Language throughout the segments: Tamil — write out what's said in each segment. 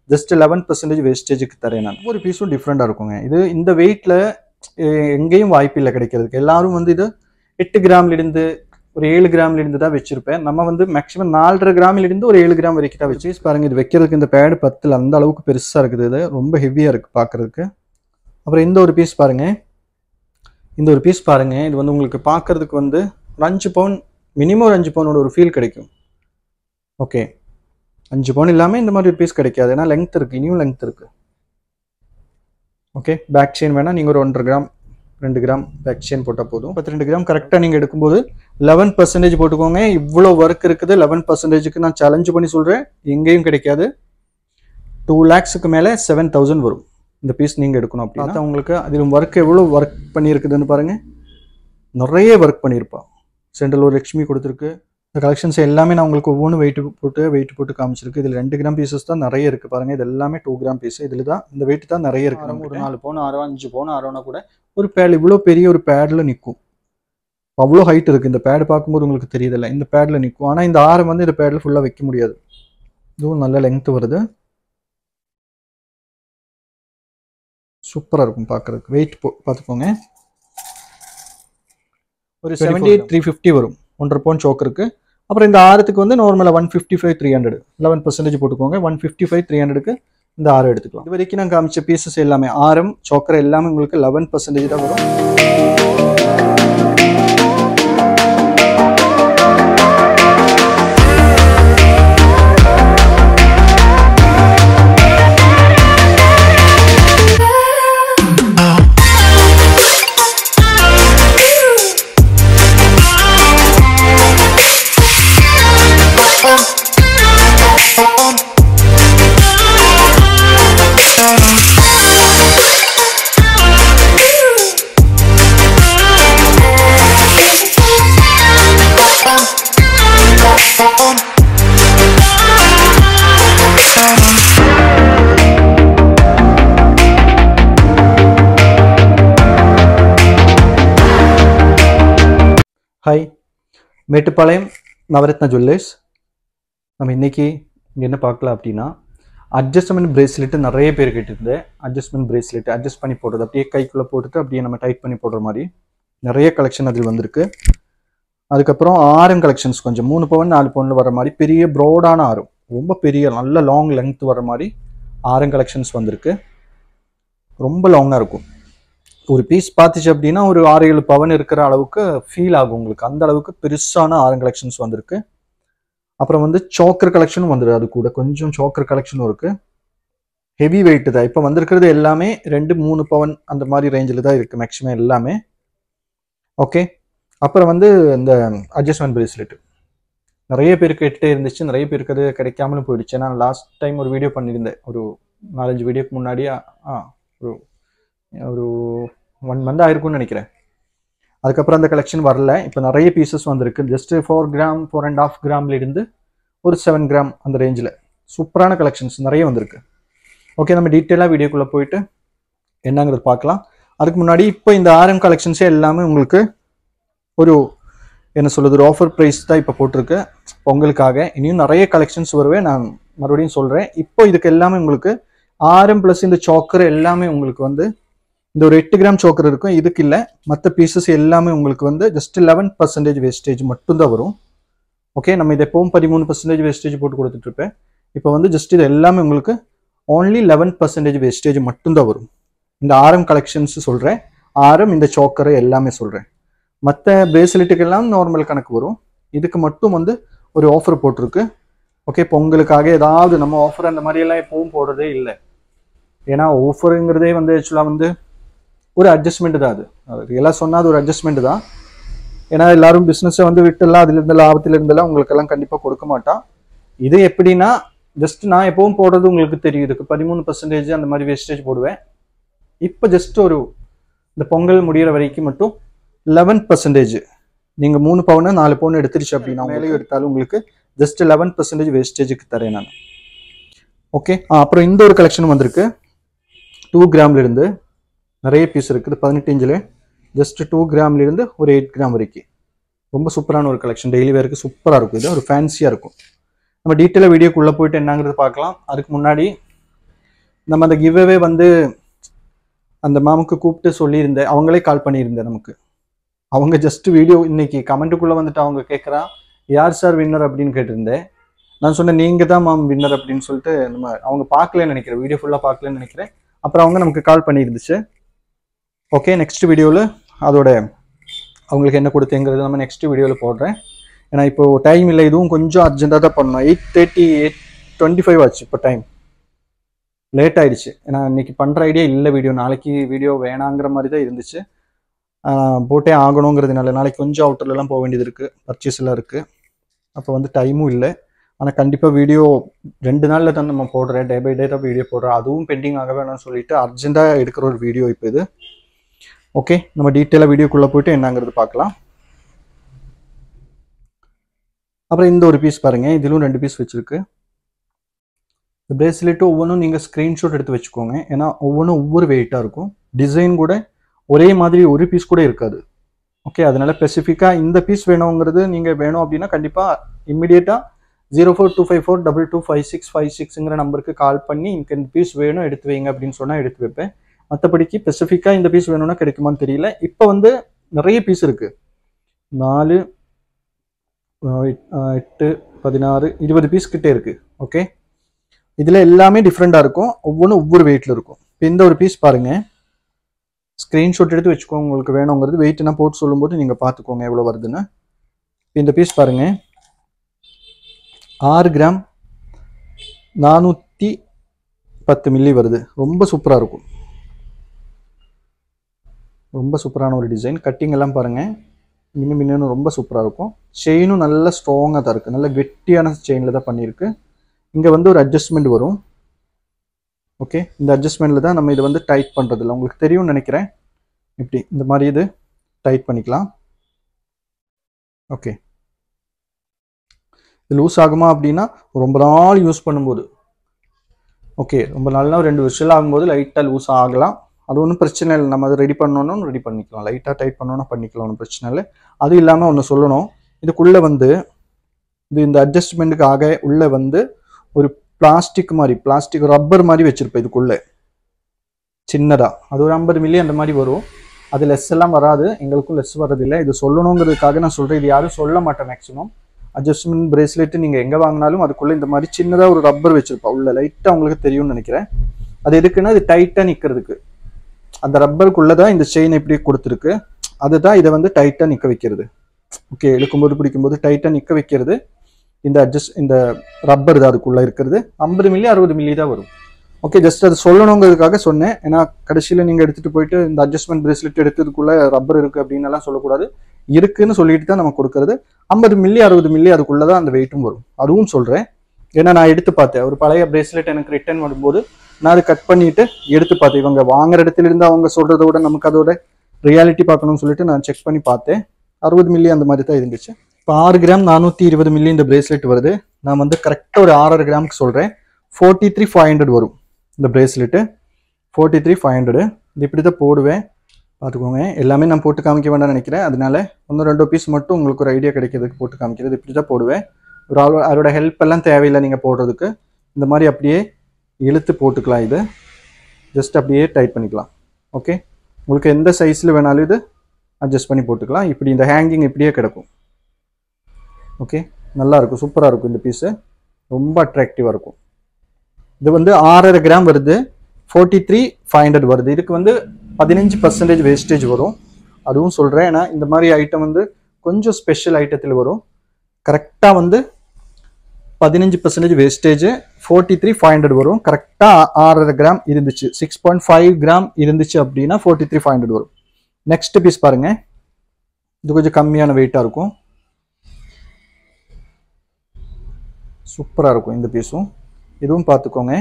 ஜஸ்ட் லெவன் பர்சன்டேஜ் வேஸ்டேஜுக்கு தரேன் நான் ஒரு பீஸும் டிஃப்ரெண்டாக இருக்குங்க இது இந்த வெயிட்டில் எங்கேயும் வாய்ப்பு இல்லை கிடைக்கிறதுக்கு எல்லாரும் வந்து இது எட்டு கிராம்ல இருந்து ஒரு ஏழு கிராம்ல இருந்து தான் வச்சிருப்பேன் நம்ம வந்து மேக்ஸிமம் நாலரை கிராமில் இருந்து ஒரு ஏழு கிராம் வரைக்கும் தான் வச்சு பாருங்க இது வைக்கிறதுக்கு இந்த பேடு பத்தில் அந்த அளவுக்கு பெருசாக இருக்குது இது ரொம்ப ஹெவியாக இருக்குது பார்க்கறதுக்கு அப்புறம் இந்த ஒரு பீஸ் பாருங்க இந்த ஒரு பீஸ் பாருங்க இது வந்து உங்களுக்கு பார்க்கறதுக்கு வந்து ஒரு அஞ்சு பவுன் மினிமம் ஒரு அஞ்சு பவுனோட ஒரு ஃபீல் கிடைக்கும் ஓகே அஞ்சு பவுன் இல்லாமல் இந்த மாதிரி ஒரு பீஸ் கிடைக்காது ஏன்னா லெங்த் இருக்குது இனியும் லெங்த் இருக்குது ஓகே பேக் செயின் வேணால் நீங்கள் ஒரு ஒன்றரை கிராம் ரெண்டு கிராம் பேக் செயின் போட்டால் போதும் பத்து ரெண்டு கிராம் கரெக்டாக நீங்கள் எடுக்கும்போது லெவன் பர்சன்டேஜ் போட்டுக்கோங்க இவ்வளோ ஒர்க் இருக்குது லெவன் பர்சன்டேஜுக்கு நான் சேலஞ்ச் பண்ணி சொல்கிறேன் எங்கேயும் கிடைக்காது டூ லேக்ஸுக்கு மேலே செவன் தௌசண்ட் வரும் இந்த பீஸ் நீங்கள் எடுக்கணும் அப்படின்னா உங்களுக்கு அதில் ஒர்க் எவ்வளோ ஒர்க் பண்ணியிருக்குதுன்னு பாருங்கள் நிறைய ஒர்க் பண்ணியிருப்பான் சென்ட்ரல் ஒரு லக்ஷ்மி கொடுத்துருக்கு இந்த கலெக்ஷன்ஸ் எல்லாமே நான் உங்களுக்கு ஒவ்வொன்றும் வெயிட் போட்டு வெயிட் போட்டு காமிச்சிருக்கு இதில் ரெண்டு கிராம் பீசஸ் தான் நிறைய இருக்குது பாருங்கள் இது எல்லாமே டூ கிராம் பீஸ் இதில் தான் இந்த வெயிட் தான் நிறைய இருக்குது ஒரு நாலு பவுன் ஆறோ அஞ்சு பவுன் ஆறோனா கூட ஒரு பேட் இவ்வளோ பெரிய ஒரு பேடில் நிற்கும் அவ்வளோ ஹைட் இருக்குது இந்த பேட் பார்க்கும்போது உங்களுக்கு தெரியுதில்ல இந்த பேடில் நிற்கும் ஆனால் இந்த ஆரம் வந்து இந்த பேடில் ஃபுல்லாக வைக்க முடியாது இதுவும் நல்ல லெங்த் வருது சூப்பராக இருக்கும் பார்க்குறதுக்கு வெயிட் பார்த்துக்கோங்க ஒரு செவன்டி எயிட் த்ரீ ஃபிஃப்டி வரும் ஒன்றரை பவுன் சோக்கு இருக்கு அப்புறம் இந்த ஆரத்துக்கு வந்து நார்மலாக one fifty five three hundred eleven percentage போட்டுக்கோங்க ஒன் ஃபிஃப்டி ஃபைவ் த்ரீ ஹண்ட்ரடுக்கு இந்த ஆரம் எடுத்துக்கலாம் இது வரைக்கும் நான் காமிச்ச பீசஸ் எல்லாமே ஆரம் சோக்கர் எல்லாமே உங்களுக்கு லெவன் பர்சன்டேஜ் தான் வரும் ஹாய் மேட்டுப்பாளையம் நவரத்ன ஜுவல்லர்ஸ் நம்ம இன்னைக்கு இங்கே என்ன பார்க்கலாம் அப்படின்னா அட்ஜஸ்ட்மெண்ட் பிரேஸ்லெட் நிறைய பேர் கேட்டிருந்தேன் அட்ஜஸ்ட்மெண்ட் பிரேஸ்லெட் அட்ஜஸ்ட் பண்ணி போடுறது அப்படியே கைக்குள்ளே போட்டுட்டு அப்படியே நம்ம டைட் பண்ணி போடுற மாதிரி நிறைய கலெக்ஷன் அதில் வந்திருக்கு அதுக்கப்புறம் ஆரம் கலெக்ஷன்ஸ் கொஞ்சம் மூணு பவுன் நாலு பவுனில் வர மாதிரி பெரிய ப்ராடான ஆரம் ரொம்ப பெரிய நல்ல லாங் லென்த் வர மாதிரி ஆரம் கலெக்ஷன்ஸ் வந்திருக்கு ரொம்ப லாங்காக இருக்கும் ஒரு பீஸ் பார்த்துச்சு அப்படின்னா ஒரு ஆறு ஏழு பவன் இருக்கிற அளவுக்கு ஃபீல் ஆகும் உங்களுக்கு அந்த அளவுக்கு பெருசான ஆரம் கலெக்ஷன்ஸ் வந்திருக்கு அப்புறம் வந்து சோக்கர் கலெக்ஷனும் வந்துடுது அது கூட கொஞ்சம் சோக்கர் கலெக்ஷனும் இருக்கு ஹெவி வெயிட் தான் இப்போ வந்திருக்கிறது எல்லாமே ரெண்டு மூணு பவன் அந்த மாதிரி ரேஞ்சில் தான் இருக்கு மேக்ஸிமம் எல்லாமே ஓகே அப்புறம் வந்து இந்த அட்ஜஸ்ட்மெண்ட் பிரேஸ்லெட் நிறைய பேர் கேட்டுட்டே இருந்துச்சு நிறைய பேருக்கு அது கிடைக்காமலும் போயிடுச்சு நான் லாஸ்ட் டைம் ஒரு வீடியோ பண்ணியிருந்தேன் ஒரு நாலஞ்சு வீடியோக்கு முன்னாடி ஆ ஒரு ஒரு ஒன் மந்த் ஆயிருக்கும்னு நினைக்கிறேன் அதுக்கப்புறம் அந்த கலெக்ஷன் வரல இப்போ நிறைய பீசஸ் வந்திருக்கு just four gram four and half கிராம்ல இருந்து ஒரு செவன் கிராம் அந்த ரேஞ்சில் சூப்பரான கலெக்ஷன்ஸ் நிறைய வந்திருக்கு ஓகே நம்ம டீட்டெயிலாக வீடியோக்குள்ளே போயிட்டு என்னங்கிறது பார்க்கலாம் அதுக்கு முன்னாடி இப்போ இந்த ஆர்எம் கலெக்ஷன்ஸே எல்லாமே உங்களுக்கு ஒரு என்ன சொல்றது ஒரு ஆஃபர் ப்ரைஸ் தான் இப்போ போட்டிருக்கு பொங்கலுக்காக இனியும் நிறைய கலெக்ஷன்ஸ் வருவே நான் மறுபடியும் சொல்கிறேன் இப்போ இதுக்கு எல்லாமே உங்களுக்கு ஆரம் ப்ளஸ் இந்த சாக்கர் எல்லாமே உங்களுக்கு வந்து இந்த ஒரு எட்டு கிராம் சோக்கர் இருக்கும் இதுக்கு இல்லை மற்ற பீசஸ் எல்லாமே உங்களுக்கு வந்து ஜஸ்ட் லெவன் பர்சன்டேஜ் வேஸ்டேஜ் மட்டும்தான் வரும் ஓகே நம்ம இதை எப்பவும் பதிமூணு பர்சன்டேஜ் வேஸ்டேஜ் போட்டு கொடுத்துட்டு இருப்பேன் இப்போ வந்து ஜஸ்ட் இது எல்லாமே உங்களுக்கு ஓன்லி லெவன் பர்சன்டேஜ் வேஸ்டேஜ் மட்டும்தான் வரும் இந்த ஆரம் கலெக்ஷன்ஸ் சொல்கிறேன் ஆரம் இந்த சோக்கர் எல்லாமே சொல்கிறேன் மற்ற பிரேஸ்லெட்டுக்கெல்லாம் நார்மல் கணக்கு வரும் இதுக்கு மட்டும் வந்து ஒரு ஆஃபர் போட்டிருக்கு ஓகே பொங்கலுக்காக ஏதாவது நம்ம ஆஃபர் அந்த மாதிரியெல்லாம் எப்பவும் போடுறதே இல்லை ஏன்னா ஆஃபருங்கிறதே வந்து ஆக்சுவலாக வந்து ஒரு அட்ஜஸ்ட்மெண்ட் தான் அது அது எல்லாம் சொன்னால் அது ஒரு அட்ஜஸ்ட்மெண்ட் தான் ஏன்னா எல்லாரும் பிஸ்னஸை வந்து விட்டுலாம் அதுல இருந்த லாபத்துல இருந்தெல்லாம் உங்களுக்கெல்லாம் கண்டிப்பாக கொடுக்க மாட்டான் இது எப்படின்னா ஜஸ்ட் நான் எப்பவும் போடுறது உங்களுக்கு தெரியும் இதுக்கு பதிமூணு பர்சன்டேஜ் அந்த மாதிரி வேஸ்டேஜ் போடுவேன் இப்போ ஜஸ்ட் ஒரு இந்த பொங்கல் முடியிற வரைக்கும் மட்டும் லெவன் பர்சன்டேஜ் நீங்கள் மூணு பவுனு நாலு பவுன் எடுத்துருச்சு அப்படின்னா மேலேயும் எடுத்தாலும் உங்களுக்கு ஜஸ்ட் லெவன் பர்சன்டேஜ் வேஸ்டேஜுக்கு தரேன் நான் ஓகே அப்புறம் இந்த ஒரு கலெக்ஷன் வந்திருக்கு டூ கிராம்ல இருந்து நிறைய பீஸ் இருக்குது பதினெட்டு இன்ச்சில் ஜஸ்ட் டூ கிராம்ல இருந்து ஒரு எயிட் கிராம் வரைக்கும் ரொம்ப சூப்பரான ஒரு கலெக்ஷன் டெய்லி வேருக்கு சூப்பராக இருக்கும் இது ஒரு ஃபேன்சியாக இருக்கும் நம்ம டீட்டெயிலாக வீடியோக்குள்ளே போயிட்டு என்னங்கிறது பார்க்கலாம் அதுக்கு முன்னாடி நம்ம அந்த கிவ்அவே வந்து அந்த மேமுக்கு கூப்பிட்டு சொல்லியிருந்தேன் அவங்களே கால் பண்ணியிருந்தேன் நமக்கு அவங்க ஜஸ்ட் வீடியோ இன்னைக்கு கமெண்ட்டுக்குள்ளே வந்துட்டு அவங்க கேட்குறா யார் சார் வின்னர் அப்படின்னு கேட்டிருந்தேன் நான் சொன்னேன் நீங்கள் தான் மேம் வின்னர் அப்படின்னு சொல்லிட்டு நம்ம அவங்க பார்க்கலன்னு நினைக்கிறேன் வீடியோ ஃபுல்லாக பார்க்கலன்னு நினைக்கிறேன் அப்புறம் அவங்க நமக்கு கால் பண்ணியிருந்துச்சு ஓகே நெக்ஸ்ட் வீடியோவில் அதோட அவங்களுக்கு என்ன கொடுத்தேங்கிறது நம்ம நெக்ஸ்ட் வீடியோவில் போடுறேன் ஏன்னா இப்போ டைம் இல்லை இதுவும் கொஞ்சம் அர்ஜென்ட்டாக தான் பண்ணணும் eight thirty eight twenty five ஆச்சு இப்போ டைம் லேட் ஆயிடுச்சு ஏன்னா இன்னைக்கு பண்ணுற ஐடியா இல்லை வீடியோ நாளைக்கு வீடியோ வேணாங்கிற மாதிரி தான் இருந்துச்சு ஆஹ் போட்டே ஆகணுங்கிறதுனால நாளைக்கு கொஞ்சம் அவுட்டர்லாம் போக வேண்டியது இருக்குது பர்ச்சேஸ் எல்லாம் இருக்குது அப்போ வந்து டைமும் இல்லை ஆனால் கண்டிப்பாக வீடியோ ரெண்டு நாளில் தான் நம்ம போடுறேன் டே பை டே தான் வீடியோ போடுறோம் அதுவும் பெண்டிங் ஆக வேணாம்னு சொல்லிட்டு அர்ஜென்ட்டாக எடுக்கிற ஒரு வீடியோ இப்போ இது ஓகே நம்ம டீட்டெயிலாக வீடியோக்குள்ளே போயிட்டு என்னங்கிறது பார்க்கலாம் அப்புறம் இந்த ஒரு பீஸ் பாருங்க இதிலும் ரெண்டு பீஸ் வச்சிருக்கு இந்த பிரேஸ்லெட்டும் ஒவ்வொன்றும் நீங்கள் ஸ்க்ரீன்ஷாட் எடுத்து வச்சுக்கோங்க ஏன்னா ஒவ்வொன்றும் ஒவ்வொரு வெயிட்டாக இருக்கும் டிசைன் கூட ஒரே மாதிரி ஒரு பீஸ் கூட இருக்காது ஓகே அதனால ஸ்பெசிஃபிக்காக இந்த பீஸ் வேணுங்கிறது நீங்கள் வேணும் அப்படின்னா கண்டிப்பாக இம்மிடியேட்டாக zero four two five four double two five six five சிக்ஸுங்கிற நம்பருக்கு கால் பண்ணி எனக்கு இந்த பீஸ் வேணும் எடுத்து வைங்க அப்படின்னு சொன்னால் எடுத்து வைப்பேன் மற்றபடிக்கு ஸ்பெசிஃபிக்காக இந்த பீஸ் வேணும்னா கிடைக்குமான்னு தெரியல இப்போ வந்து நிறைய பீஸ் இருக்கு நாலு அஹ் எட்- அஹ் எட்டு பதினாறு இருபது பீஸ் கிட்டே இருக்கு ஓகே இதில் எல்லாமே டிஃப்ரெண்ட்டாக இருக்கும் ஒவ்வொன்றும் ஒவ்வொரு வெயிட்டில் இருக்கும் இப்போ இந்த ஒரு பீஸ் பாருங்க ஸ்க்ரீன்ஷாட் எடுத்து வச்சுக்கோங்க உங்களுக்கு வேணுங்கிறது வெயிட் நான் போட்டு சொல்லும்போது நீங்கள் பார்த்துக்கோங்க எவ்வளோ வருதுன்னு இப்போ இந்த பீஸ் பாருங்க ஆறு கிராம் நானூற்றி பத்து மில்லி வருது ரொம்ப சூப்பராக இருக்கும் ரொம்ப சூப்பரான ஒரு டிசைன் கட்டிங் எல்லாம் பாருங்க மின்னு மின்னு ரொம்ப சூப்பராக இருக்கும் செயினும் நல்ல ஸ்ட்ராங்காக தான் இருக்குது நல்ல கெட்டியான செயினில் தான் பண்ணியிருக்கு இங்கே வந்து ஒரு அட்ஜஸ்ட்மெண்ட் வரும் ஓகே இந்த அட்ஜஸ்ட்மெண்ட்டில் தான் நம்ம இதை வந்து டைட் பண்ணுறதில்ல உங்களுக்கு தெரியும்னு நினைக்கிறேன் இப்படி இந்த மாதிரி இது டைட் பண்ணிக்கலாம் ஓகே இது லூஸ் ஆகுமா அப்படின்னா ரொம்ப நாள் யூஸ் பண்ணும்போது ஓகே ரொம்ப நாள்னா ஒரு ரெண்டு வருஷம் ஆகும்போது லைட்டாக லூஸ் ஆகலாம் அது ஒன்றும் பிரச்சனை இல்லை நம்ம அதை ரெடி பண்ணணும் ரெடி பண்ணிக்கலாம் லைட்டாக டைட் பண்ணணும்னா பண்ணிக்கலாம் ஒன்றும் பிரச்சனை இல்லை அது இல்லாமல் ஒன்று சொல்லணும் இதுக்குள்ளே வந்து இது இந்த அட்ஜஸ்ட்மெண்ட்டுக்காக உள்ளே வந்து ஒரு பிளாஸ்டிக் மாதிரி பிளாஸ்டிக் ரப்பர் மாதிரி வச்சிருப்பேன் இதுக்குள்ளே சின்னதாக அது ஒரு ஐம்பது மில்லி அந்த மாதிரி வரும் அது லெஸ் எல்லாம் வராது எங்களுக்கும் லெஸ் வர்றதில்லை இது சொல்லணுங்கிறதுக்காக நான் சொல்கிறேன் இது யாரும் சொல்ல மாட்டேன் மேக்ஸிமம் அட்ஜஸ்ட்மெண்ட் பிரேஸ்லெட் நீங்கள் எங்கே வாங்கினாலும் அதுக்குள்ளே இந்த மாதிரி சின்னதாக ஒரு ரப்பர் வச்சிருப்பா உள்ள லைட்டாக உங்களுக்கு தெரியும்னு நினைக்கிறேன் அது எதுக்குன்னா இது டைட்டாக நிற்கிறதுக்கு அந்த ரப்பருக்குள்ளே தான் இந்த செயின் எப்படி கொடுத்துருக்கு அதுதான் இதை வந்து டைட்டாக நிற்க வைக்கிறது ஓகே இழுக்கும்போது பிடிக்கும்போது டைட்டாக நிற்க வைக்கிறது இந்த அட்ஜஸ்ட் இந்த ரப்பர் தான் அதுக்குள்ளே இருக்கிறது ஐம்பது மில்லி அறுபது மில்லி தான் வரும் ஓகே ஜஸ்ட் அது சொல்லணுங்கிறதுக்காக சொன்னேன் ஏன்னா கடைசியில் நீங்கள் எடுத்துகிட்டு போயிட்டு இந்த அட்ஜஸ்ட்மெண்ட் பிரேஸ்லெட் எடுத்ததுக்குள்ளே ரப்பர் இருக்குது அப்படின்னு எல்லாம் சொல்லக்கூடாது இருக்குன்னு சொல்லிட்டு தான் நம்ம கொடுக்கறது ஐம்பது மில்லி அறுபது மில்லி அதுக்குள்ளே தான் அந்த வெயிட்டும் வரும் அதுவும் சொல்கிறேன் ஏன்னா நான் எடுத்து பார்த்தேன் ஒரு பழைய பிரேஸ்லெட் எனக்கு ரிட்டர்ன் வரும்போது நான் அதை கட் பண்ணிட்டு எடுத்து பார்த்தேன் இவங்க வாங்குற இடத்துல இருந்து அவங்க சொல்றதை விட நமக்கு அதோட ரியாலிட்டி பார்க்கணும்னு சொல்லிட்டு நான் செக் பண்ணி பார்த்தேன் அறுபது மில்லி அந்த மாதிரி தான் இருந்துச்சு இப்போ ஆறு கிராம் நானூற்றி இருபது மில்லி இந்த பிரேஸ்லெட் வருது நான் வந்து கரெக்டாக ஒரு ஆறரை கிராமுக்கு சொல்கிறேன் ஃபோர்ட்டி த்ரீ ஃபைவ் ஹண்ட்ரட் வரும் இந்த bracelet forty three five hundred இது இப்படி தான் போடுவேன் பார்த்துக்கோங்க எல்லாமே நான் போட்டு காமிக்க வேண்டாம்னு நினைக்கிறேன் அதனால ஒன்று ரெண்டோ பீஸ் மட்டும் உங்களுக்கு ஒரு ஐடியா கிடைக்கிறதுக்கு போட்டு காமிக்கிறது இப்படி தான் போடுவேன் ஒரு ஆள் அதோட ஹெல்ப் எல்லாம் தேவையில்லை நீங்கள் போடுறதுக்கு இந்த மாதிரி அப்படியே இழுத்து போட்டுக்கலாம் இது ஜஸ்ட் அப்படியே டைட் பண்ணிக்கலாம் ஓகே உங்களுக்கு எந்த சைஸில் வேணாலும் இது அட்ஜஸ்ட் பண்ணி போட்டுக்கலாம் இப்படி இந்த ஹேங்கிங் இப்படியே கிடக்கும் ஓகே நல்லா இருக்கும் சூப்பராக இருக்கும் இந்த பீஸு ரொம்ப அட்ராக்டிவாக இருக்கும் இது வந்து ஆறரை கிராம் வருது ஃபோர்ட்டி த்ரீ ஃபைவ் ஹண்ட்ரட் வருது இதுக்கு வந்து பதினஞ்சு பர்சன்டேஜ் வேஸ்டேஜ் வரும் அதுவும் சொல்கிறேன் ஏன்னா இந்த மாதிரி ஐட்டம் வந்து கொஞ்சம் ஸ்பெஷல் ஐட்டத்தில் வரும் கரெக்டாக வந்து பதினஞ்சு percentage wastage forty three five hundred வரும் கரெக்டாக ஆறரை கிராம் இருந்துச்சு சிக்ஸ் பாயிண்ட் ஃபைவ் கிராம் இருந்துச்சு அப்படின்னா ஃபோர்ட்டி த்ரீ ஃபைவ் ஹண்ட்ரட் வரும் நெக்ஸ்ட் பீஸ் பாருங்க இது கொஞ்சம் கம்மியான வெயிட்டாக இருக்கும் சூப்பராக இருக்கும் இந்த பீஸும் இதுவும் பார்த்துக்கோங்க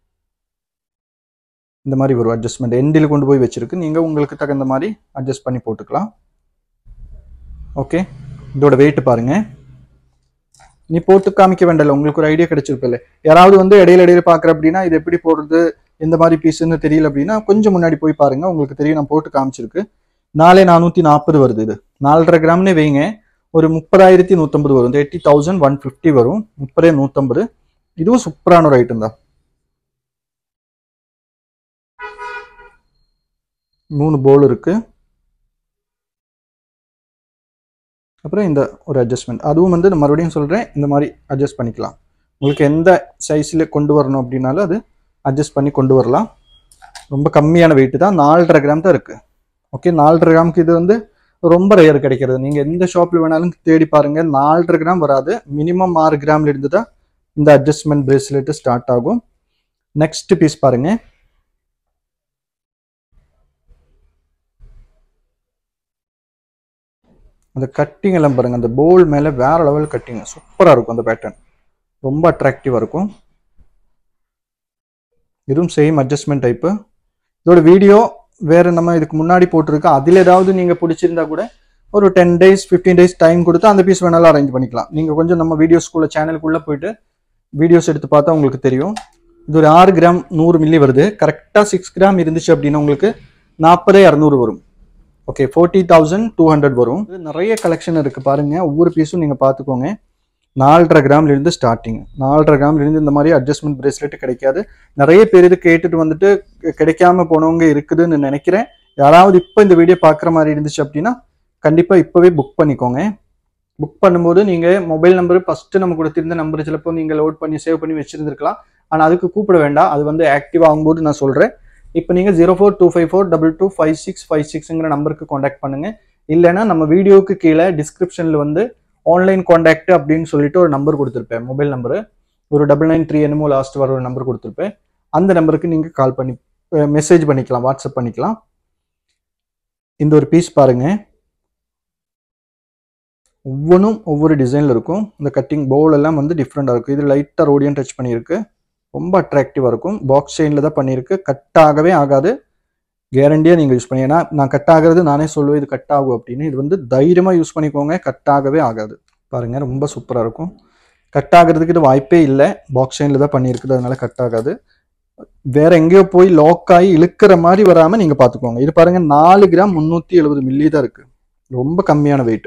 இந்த மாதிரி வரும் அட்ஜஸ்ட்மெண்ட் எண்டில் கொண்டு போய் வச்சிருக்கு நீங்கள் உங்களுக்கு தகுந்த மாதிரி அட்ஜஸ்ட் பண்ணி போட்டுக்கலாம் ஓகே இதோட வெயிட் பாருங்க நீ போட்டு காமிக்க வேண்டாம்ல உங்களுக்கு ஒரு ஐடியா கிடைச்சிருப்பில்ல யாராவது வந்து இடையில இடையில பார்க்குற அப்படின்னா இது எப்படி போடுறது எந்த மாதிரி பீஸ்ன்னு தெரியல அப்படின்னா கொஞ்சம் முன்னாடி போய் பாருங்க உங்களுக்கு தெரியும் நான் போட்டு காமிச்சிருக்கு நாலே நானூற்றி நாற்பது வருது இது நாலரை கிராம்னே வைங்க ஒரு முப்பதாயிரத்தி நூற்றம்பது வரும் தேர்ட்டி தௌசண்ட் ஒன் ஃபிஃப்டி வரும் முப்பதே நூற்றம்பது இதுவும் சூப்பரான ஒரு ஐட்டம் தான் மூணு போல் இருக்குது அப்புறம் இந்த ஒரு அட்ஜஸ்ட்மெண்ட் அதுவும் வந்து நான் மறுபடியும் சொல்கிறேன் இந்த மாதிரி அட்ஜஸ்ட் பண்ணிக்கலாம் உங்களுக்கு எந்த சைஸில் கொண்டு வரணும் அப்படின்னாலும் அது அட்ஜஸ்ட் பண்ணி கொண்டு வரலாம் ரொம்ப கம்மியான வெயிட் தான் நாலரை கிராம் தான் இருக்குது ஓகே நாலரை கிராமுக்கு இது வந்து ரொம்ப ரேர் கிடைக்கிறது நீங்கள் எந்த ஷாப்பில் வேணாலும் தேடி பாருங்கள் நாலரை கிராம் வராது மினிமம் ஆறு கிராம்ல இருந்து தான் இந்த அட்ஜஸ்ட்மெண்ட் பிரேஸ்லெட் ஸ்டார்ட் ஆகும் நெக்ஸ்ட் பீஸ் பாருங்க அந்த கட்டிங் எல்லாம் பாருங்க அந்த போல் மேலே வேற லெவல் கட்டிங் சூப்பராக இருக்கும் அந்த பேட்டர்ன் ரொம்ப அட்ராக்டிவாக இருக்கும் இதுவும் சேம் அட்ஜஸ்ட்மெண்ட் டைப்பு இதோட வீடியோ வேற நம்ம இதுக்கு முன்னாடி போட்டிருக்கோம் அதில் ஏதாவது நீங்கள் பிடிச்சிருந்தா கூட ஒரு ten days fifteen days time கொடுத்து அந்த பீஸ் வேணாலும் அரேஞ்ச் பண்ணிக்கலாம் நீங்கள் கொஞ்சம் நம்ம வீடியோஸ்குள்ள சேனலுக்குள்ளே போயிட்டு வீடியோஸ் எடுத்து பார்த்தா உங்களுக்கு தெரியும் இது ஒரு ஆறு கிராம் நூறு மில்லி வருது கரெக்டாக சிக்ஸ் கிராம் இருந்துச்சு அப்படின்னா உங்களுக்கு நாற்பது இரநூறு வரும் okay forty thousand two hundred வரும் இது நிறைய கலெக்ஷன் இருக்குது பாருங்க ஒவ்வொரு பீஸும் நீங்கள் பார்த்துக்கோங்க நாலரை கிராம்ல இருந்து ஸ்டார்டிங் நாலரை கிராம்ல இருந்து இந்த மாதிரி அட்ஜஸ்ட்மெண்ட் பிரேஸ்லெட் கிடைக்காது நிறைய பேர் இது கேட்டுட்டு வந்துட்டு கிடைக்காம போனவங்க இருக்குதுன்னு நினைக்கிறேன் யாராவது இப்போ இந்த வீடியோ பார்க்குற மாதிரி இருந்துச்சு அப்படின்னா கண்டிப்பாக இப்போவே புக் பண்ணிக்கோங்க புக் பண்ணும்போது நீங்கள் மொபைல் நம்பர் ஃபஸ்ட்டு நம்ம கொடுத்திருந்த நம்பர் சிலப்போ நீங்கள் லோட் பண்ணி சேவ் பண்ணி வச்சிருந்துருக்கலாம் ஆனால் அதுக்கு கூப்பிட வேண்டாம் அது வந்து ஆக்டிவ் ஆகும்போது நான் சொல்கிறேன் இப்போ நீங்கள் zero four two five four double two five six five சிக்ஸுங்கிற நம்பருக்கு காண்டாக்ட் பண்ணுங்க இல்லைன்னா நம்ம வீடியோக்கு கீழே டிஸ்கிரிப்ஷனில் வந்து ஆன்லைன் காண்டாக்ட் அப்படின்னு சொல்லிட்டு ஒரு நம்பர் கொடுத்துருப்பேன் மொபைல் நம்பரு ஒரு டபுள் நைன் த்ரீ என்னமோ லாஸ்ட் வர ஒரு நம்பர் கொடுத்துருப்பேன் அந்த நம்பருக்கு நீங்கள் கால் பண்ணி மெசேஜ் பண்ணிக்கலாம் வாட்ஸ்அப் பண்ணிக்கலாம் இந்த ஒரு பீஸ் பாருங்க ஒவ்வொன்றும் ஒவ்வொரு டிசைனில் இருக்கும் இந்த கட்டிங் பவுல் எல்லாம் வந்து டிஃப்ரெண்டாக இருக்கும் இது லைட்டாக ரோடியம் டச் பண்ணியிருக்கு ரொம்ப அட்ராக்டிவாக இருக்கும் பாக்ஸ் செயினில் தான் பண்ணியிருக்கு கட் ஆகவே ஆகாது கேரண்டியாக நீங்கள் யூஸ் பண்ணி ஏன்னா நான் கட் ஆகிறது நானே சொல்லுவேன் இது கட் ஆகும் அப்படின்னு இது வந்து தைரியமாக யூஸ் பண்ணிக்கோங்க கட் ஆகவே ஆகாது பாருங்கள் ரொம்ப சூப்பராக இருக்கும் கட் ஆகிறதுக்கு இது வாய்ப்பே இல்லை பாக்ஸ் செயினில் தான் பண்ணியிருக்குது அதனால கட் ஆகாது வேற எங்கேயோ போய் லாக் ஆகி இழுக்கிற மாதிரி வராமல் நீங்கள் பார்த்துக்கோங்க இது பாருங்க நாலு கிராம் முந்நூற்றி எழுபது மில்லி தான் இருக்கு ரொம்ப கம்மியான வெயிட்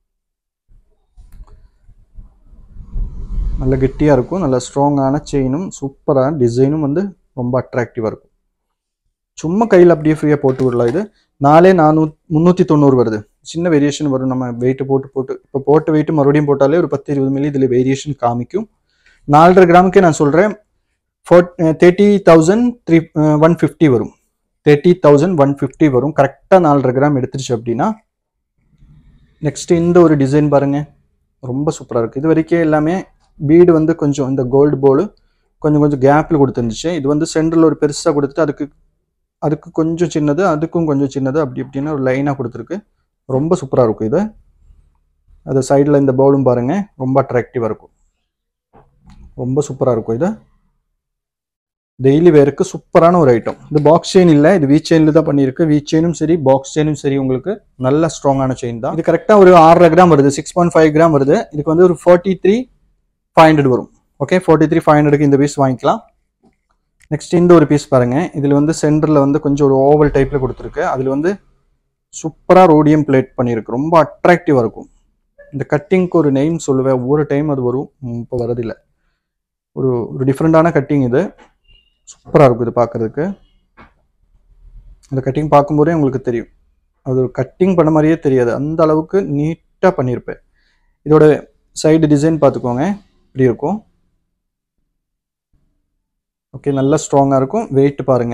நல்ல கெட்டியாக இருக்கும் நல்ல ஸ்ட்ராங்கான செயினும் சூப்பரான டிசைனும் வந்து ரொம்ப அட்ராக்டிவாக இருக்கும் சும்மா கையில் அப்படியே ஃப்ரீயாக போட்டு விடலாம் இது நாலே நானூ முந்நூற்றி தொண்ணூறு வருது சின்ன வேரியேஷன் வரும் நம்ம வெயிட்டு போட்டு போட்டு இப்போ போட்ட வெயிட்டு மறுபடியும் போட்டாலே ஒரு பத்து இருபது மில்லி இதில் வேரியேஷன் காமிக்கும் நாலரை கிராமுக்கே நான் சொல்கிறேன் four thirty thousand three one fifty வரும் தேர்ட்டி தௌசண்ட் ஒன் ஃபிஃப்டி வரும் கரெக்டாக நாலரை கிராம் எடுத்துருச்சு அப்படின்னா நெக்ஸ்ட் இந்த ஒரு டிசைன் பாருங்க ரொம்ப சூப்பராக இருக்குது இது வரைக்கும் எல்லாமே பீடு வந்து கொஞ்சம் இந்த கோல்டு போல் கொஞ்சம் கொஞ்சம் கேப்பில் கொடுத்துருந்துச்சு இது வந்து சென்டரில் ஒரு பெருசாக கொடுத்துட்டு அதுக்கு அதுக்கு கொஞ்சம் சின்னது அதுக்கும் கொஞ்சம் சின்னது அப்படி இப்படின்னு ஒரு லைனாக கொடுத்துருக்கு ரொம்ப சூப்பராக இருக்கும் இது அது சைடில் இந்த பவுலும் பாருங்க ரொம்ப அட்ராக்டிவாக இருக்கும் ரொம்ப சூப்பராக இருக்கும் இது டெய்லி வேருக்கு சூப்பரான ஒரு ஐட்டம் இது பாக்ஸ் செயின் இல்லை இது வீ செயினில் தான் பண்ணியிருக்கு வீ செயினும் சரி பாக்ஸ் செயினும் சரி உங்களுக்கு நல்ல ஸ்ட்ராங்கான செயின் தான் இது கரெக்டாக ஒரு ஆறரை கிராம் வருது சிக்ஸ் பாயிண்ட் ஃபைவ் கிராம் வருது இதுக்கு வந்து ஒரு ஃபார்ட்டி த்ரீ ஃபைவ் ஹண்ட்ரட் வரும் ஓகே ஃபார்ட்டி த்ரீ ஃபைவ் ஹண்ட்ரடுக்கு இந்த பீஸ் வாங்கிக்கலாம் நெக்ஸ்ட் இந்த ஒரு பீஸ் பாருங்க இதில் வந்து சென்டரில் வந்து கொஞ்சம் ஒரு ஓவல் டைப்பில் கொடுத்துருக்கு அதில் வந்து சூப்பராக ரோடியம் பிளேட் பண்ணியிருக்கு ரொம்ப அட்ராக்டிவாக இருக்கும் இந்த கட்டிங்க்கு ஒரு நெய்ம் சொல்லுவேன் ஒவ்வொரு டைம் அது வரும் இப்போ வரதில்லை ஒரு ஒரு டிஃப்ரெண்டான கட்டிங் இது சூப்பராக இருக்கும் இது பார்க்குறதுக்கு இந்த கட்டிங் பார்க்கும்போதே உங்களுக்கு தெரியும் அது ஒரு கட்டிங் பண்ண மாதிரியே தெரியாது அந்த அளவுக்கு நீட்டாக பண்ணியிருப்பேன் இதோட சைடு டிசைன் பார்த்துக்கோங்க இப்படி இருக்கும் ஓகே நல்லா ஸ்ட்ராங்காக இருக்கும் வெயிட் பாருங்க